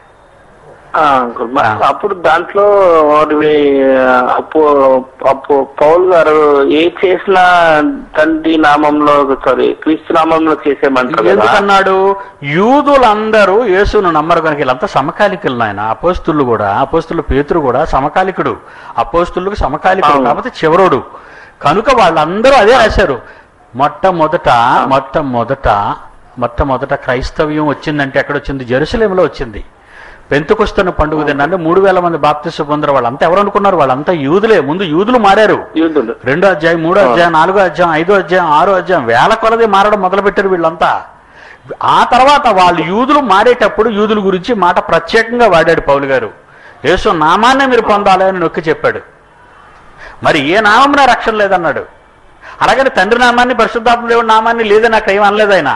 ఆ, అంకుల్. మ- అప్పుడు దాంట్లో వారి అప్పు అప్పు పౌల్ గారు ఏ చేసినా తండ్రి నామంలో సారీ క్రీస్తు నామంలో చేసేయమంటారు కదా ఎందుకన్నాడు యూదులందరూ యేసును నమ్మరు కనుక వీళ్ళంతా సమకాలికులు నాయన అపోస్తులు కూడా అపోస్తులు పేతురు కూడా సమకాలికుడు అపోస్తులకు సమకాలికుడు అవును. కాబట్టి చివరోడు కనుక వాళ్ళందరూ అదే రాశారు మొట్టమొదట మొట్టమొదట మొట్టమొదట క్రైస్తవ్యం వచ్చిందంటే ఎక్కడ వచ్చింది జెరూసలేంలో వచ్చింది పెంతుకొస్తున్న పండుగ దినాన్ని మూడు వేల మంది బాప్తిస్టు పొందరు వాళ్ళంతా ఎవరు అనుకున్నారు వాళ్ళంతా యూదులే ముందు యూదులు మారారు యూదులు రెండో అధ్యాయం మూడో అధ్యాయం నాలుగో అధ్యాయం ఐదో అధ్యాయం ఆరో అధ్యాయం వేల కొలది మారడం మొదలుపెట్టారు వీళ్ళంతా ఆ తర్వాత వాళ్ళు యూదులు మారేటప్పుడు యూదుల గురించి మాట ప్రత్యేకంగా వాడాడు పౌలు గారు యేసు నామాన్నే మీరు పొందాలి అని నొక్కి చెప్పాడు మరి ఏ నామమున రక్షణ లేదన్నాడు అలాగని తండ్రి నామాన్ని పరిశుద్ధాత్మ దేవుడి నామాన్ని లేదని అక్కడ ఏం అనలేదు ఆయన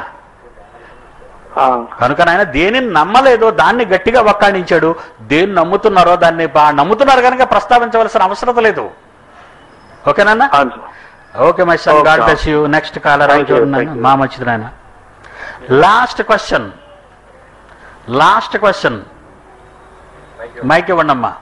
ఆ, కనుక ఆయన దేనిని నమ్మలేదో దాన్ని గట్టిగా వక్కాణించాడు దేన్ని నమ్ముతున్నారో దాన్ని బా- నమ్ముతున్నారు కనుక ప్రస్తావించవలసిన అవసరం లేదు ఓకేనా అవును. Okay my son Okay. God bless you next caller Thank you, చూడండి thank you. మా మంచిది నాయన last question last question mic ఇవ్వండి అమ్మా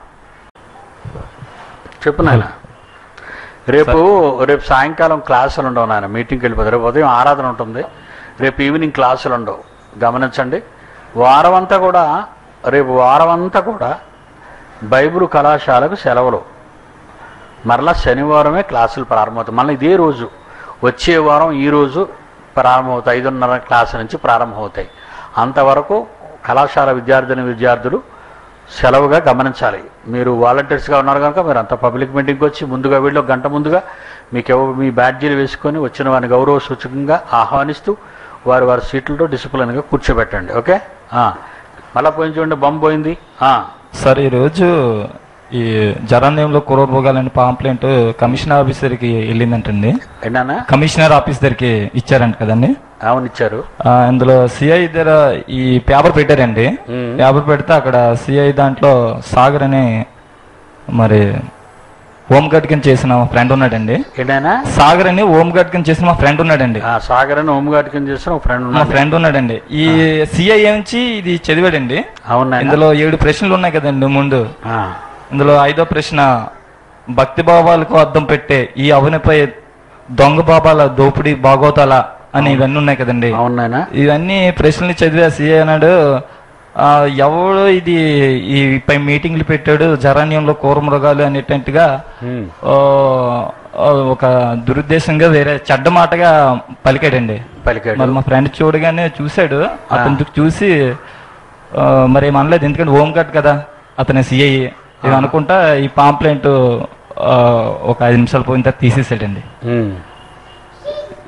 చెప్పు నాయన రేపు రేపు సాయంకాలం క్లాసులు ఉండవు నాయన మీటింగ్కి వెళ్ళిపోతారు రేపు ఉదయం ఆరాధన ఉంటుంది రేపు ఈవినింగ్ క్లాసులు ఉండవు గమనించండి వారం అంతా కూడా రేపు వారం అంతా కూడా బైబిల్ కళాశాలకు సెలవులు మరలా శనివారమే క్లాసులు ప్రారంభమవుతాయి మళ్ళీ ఇదే రోజు వచ్చే వారం ఈ రోజు ప్రారంభమవుతాయి ఐదున్నర క్లాసు నుంచి ప్రారంభమవుతాయి అంతవరకు కళాశాల విద్యార్థిని విద్యార్థులు సెలవుగా గమనించాలి మీరు వాలంటీర్స్గా ఉన్నారు కనుక మీరు అంత పబ్లిక్ మీటింగ్కి వచ్చి ముందుగా వెళ్ళి ఒక గంట ముందుగా మీకు ఎవ- మీ బ్యాడ్జీలు వేసుకొని వచ్చిన వారిని గౌరవ సూచకంగా ఆహ్వానిస్తూ వారి వారి సీట్లతో డిసిప్లిన్గా కూర్చోబెట్టండి ఓకే ఆ. మళ్ళా పోయింది చూడండి బొమ్మ పోయింది ఆ. సార్ ఈరోజు ఈ జరాన్యంలో కురభోగాలని పాంప్లెంట్ కమిషనర్ ఆఫీసర్కి వెళ్ళిందంటండి ఏంటన్నా కమిషనర్ ఆఫీస్ దగ్గరికి ఇచ్చారంట కదండి అవును ఇచ్చారు ఆ, ఇందులో సిఐ దగ్గర ఈ పేపర్ పెట్టారండి మ్మ్. పేపర్ పెడితే అక్కడ సిఐ దాంట్లో సాగర్ అని మరి హోమ్ గార్డ్ కింద చేసిన మా ఫ్రెండ్ ఉన్నాడండి ఏంటైనా సాగర్ అని హోమ్ గార్డ్ కింద చేసిన మా ఫ్రెండ్ ఉన్నాడండి ఆ సాగర్ అని హోంగార్డ్ కింద చేసిన ఒక ఫ్రెండ్ మా ఉన్నాడు ఫ్రెండ్ ఉన్నాడండి ఈ సిఐ నుంచి ఇది చదివాడండి అవునా ఇందులో ఏడు ప్రశ్నలు ఉన్నాయి కదండి ముందు ఆ, ఇందులో ఐదో ప్రశ్న భక్తి భావాలకు అర్థం పెట్టే ఈ అవనిపై దొంగ బాబాల దోపిడీ బాగోతాల అని ఇవన్నీ ఉన్నాయి కదండి అవునాయనా ఇవన్నీ ప్రశ్నలు చదివా సీఏ అన్నాడు ఆ, ఎవడు ఇది ఈ పై మీటింగ్లు పెట్టాడు జరాన్యంలో కూర మృగాలు అనేటట్టుగా ఉమ్, ఆ, ఆ, ఒక దురుద్దేశంగా వేరే చెడ్డ మాటగా పలికాడండి పలికాడు మరి మా ఫ్రెండ్ చూడగానే చూశాడు అతను చూసి ఆ, మరి ఏం అనలేదు ఎందుకంటే హోమ్ గార్డ్ కదా అతని సిఐ ఇది అనుకుంటా ఈ పాంప్లెంట్ ఒక ఐదు నిమిషాలు పోయిన తర్వాత తీసేసాడండి ఉమ్.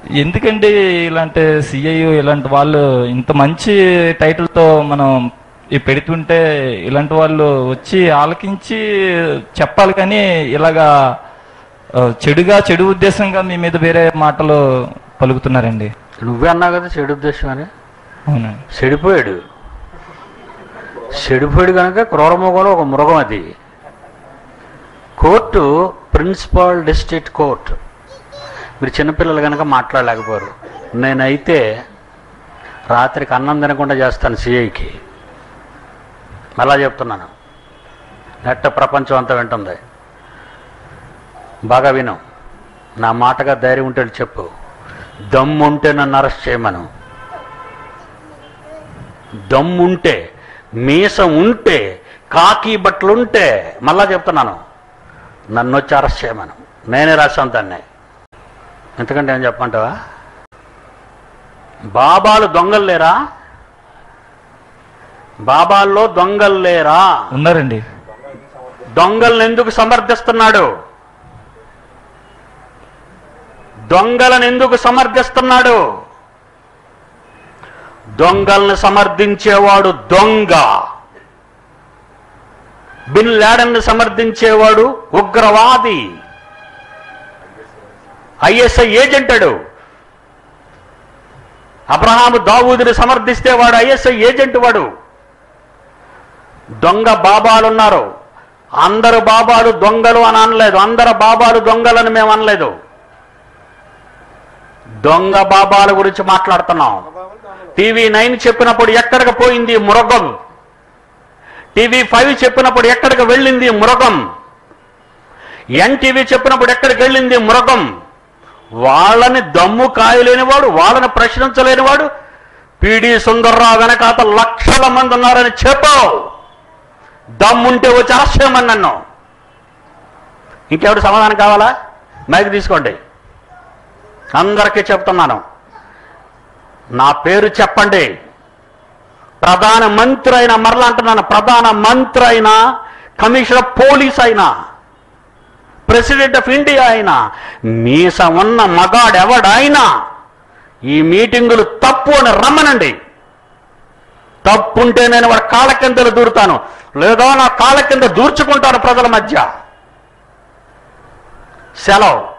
ఎందుకండి ఇలాంటి సిఐ ఇలాంటి వాళ్ళు ఇంత మంచి టైటిల్తో మనం ఈ పెడుతుంటే ఇలాంటి వాళ్ళు వచ్చి ఆలకించి చెప్పాలి కానీ ఇలాగా ఆ, చెడుగా చెడు ఉద్దేశంగా మీ మీద వేరే మాటలు పలుకుతున్నారండి నువ్వే అన్నావు కదా చెడు ఉద్దేశం అని అవునండి చెడిపోయాడు చెడిపోయాడు కనుక క్రూరమృగంలో ఒక మృగం అది కోర్టు ప్రిన్సిపల్ డిస్ట్రిక్ట్ కోర్ట్ మీరు చిన్నపిల్లలు కనుక మాట్లాడలేకపోరు నేనైతే రాత్రికి అన్నం తినకుండా చేస్తాను సిఐకి మళ్ళా చెప్తున్నాను నెట్ట ప్రపంచం అంతా వింటుంది బాగా విను నా మాటగా ధైర్యం ఉంటే చెప్పు దమ్ముంటే నన్ను అరెస్ట్ చేయమను దమ్ముంటే మీసం ఉంటే కాకి బట్టలుంటే మళ్ళా చెప్తున్నాను నన్ను వచ్చి అరెస్ట్ చేయమను నేనే రాశాను దాన్ని ఎందుకంటే ఏం చెప్పమంటావా బాబాలు దొంగలు లేరా బాబాల్లో దొంగలు లేరా ఉన్నారండి దొంగలను ఎందుకు సమర్థిస్తున్నాడు దొంగలను ఎందుకు సమర్థిస్తున్నాడు దొంగల్ని సమర్థించేవాడు దొంగ బిన్ లాడన్ని సమర్థించేవాడు ఉగ్రవాది ఐఎస్ఐ ఏజెంటడు అబ్రహాము దావూదిని సమర్థిస్తే వాడు ఐఎస్ఐ ఏజెంట్ వాడు దొంగ బాబాలు ఉన్నారు అందరు బాబాలు దొంగలు అని అనలేదు అందరు బాబాలు దొంగలని మేము అనలేదు దొంగ బాబాల గురించి మాట్లాడుతున్నాం టీవీ నైన్ చెప్పినప్పుడు ఎక్కడికి పోయింది మృగం టీవీ ఫైవ్ చెప్పినప్పుడు ఎక్కడికి వెళ్ళింది మృగం ఎన్టీవీ చెప్పినప్పుడు ఎక్కడికి వెళ్ళింది మృగం వాళ్ళని దమ్ము కాయలేనివాడు వాళ్ళని ప్రశ్నించలేనివాడు పిడి సుందర్రావు వెనకాత లక్షల మంది ఉన్నారని చెప్పావు దమ్ముంటే వచ్చి ఆశ్రయమని నన్ను ఇంకెవడు సమాధానం కావాలా మైక్ తీసుకోండి అందరికీ చెప్తున్నాను నా పేరు చెప్పండి ప్రధాన మంత్రి అయినా మరలా అంటున్నాను ప్రధాన మంత్రి అయినా కమిషనర్ పోలీస్ అయినా ప్రెసిడెంట్ ఆఫ్ ఇండియా అయినా మీస ఉన్న మగాడెవడైనా ఈ మీటింగులు తప్పు అని రమ్మనండి తప్పుంటే నేను వాడి కాళ్ళ కిందలు దూరుతాను లేదా నా కాళ్ళ కింద దూర్చుకుంటాను ప్రజల మధ్య సెలవు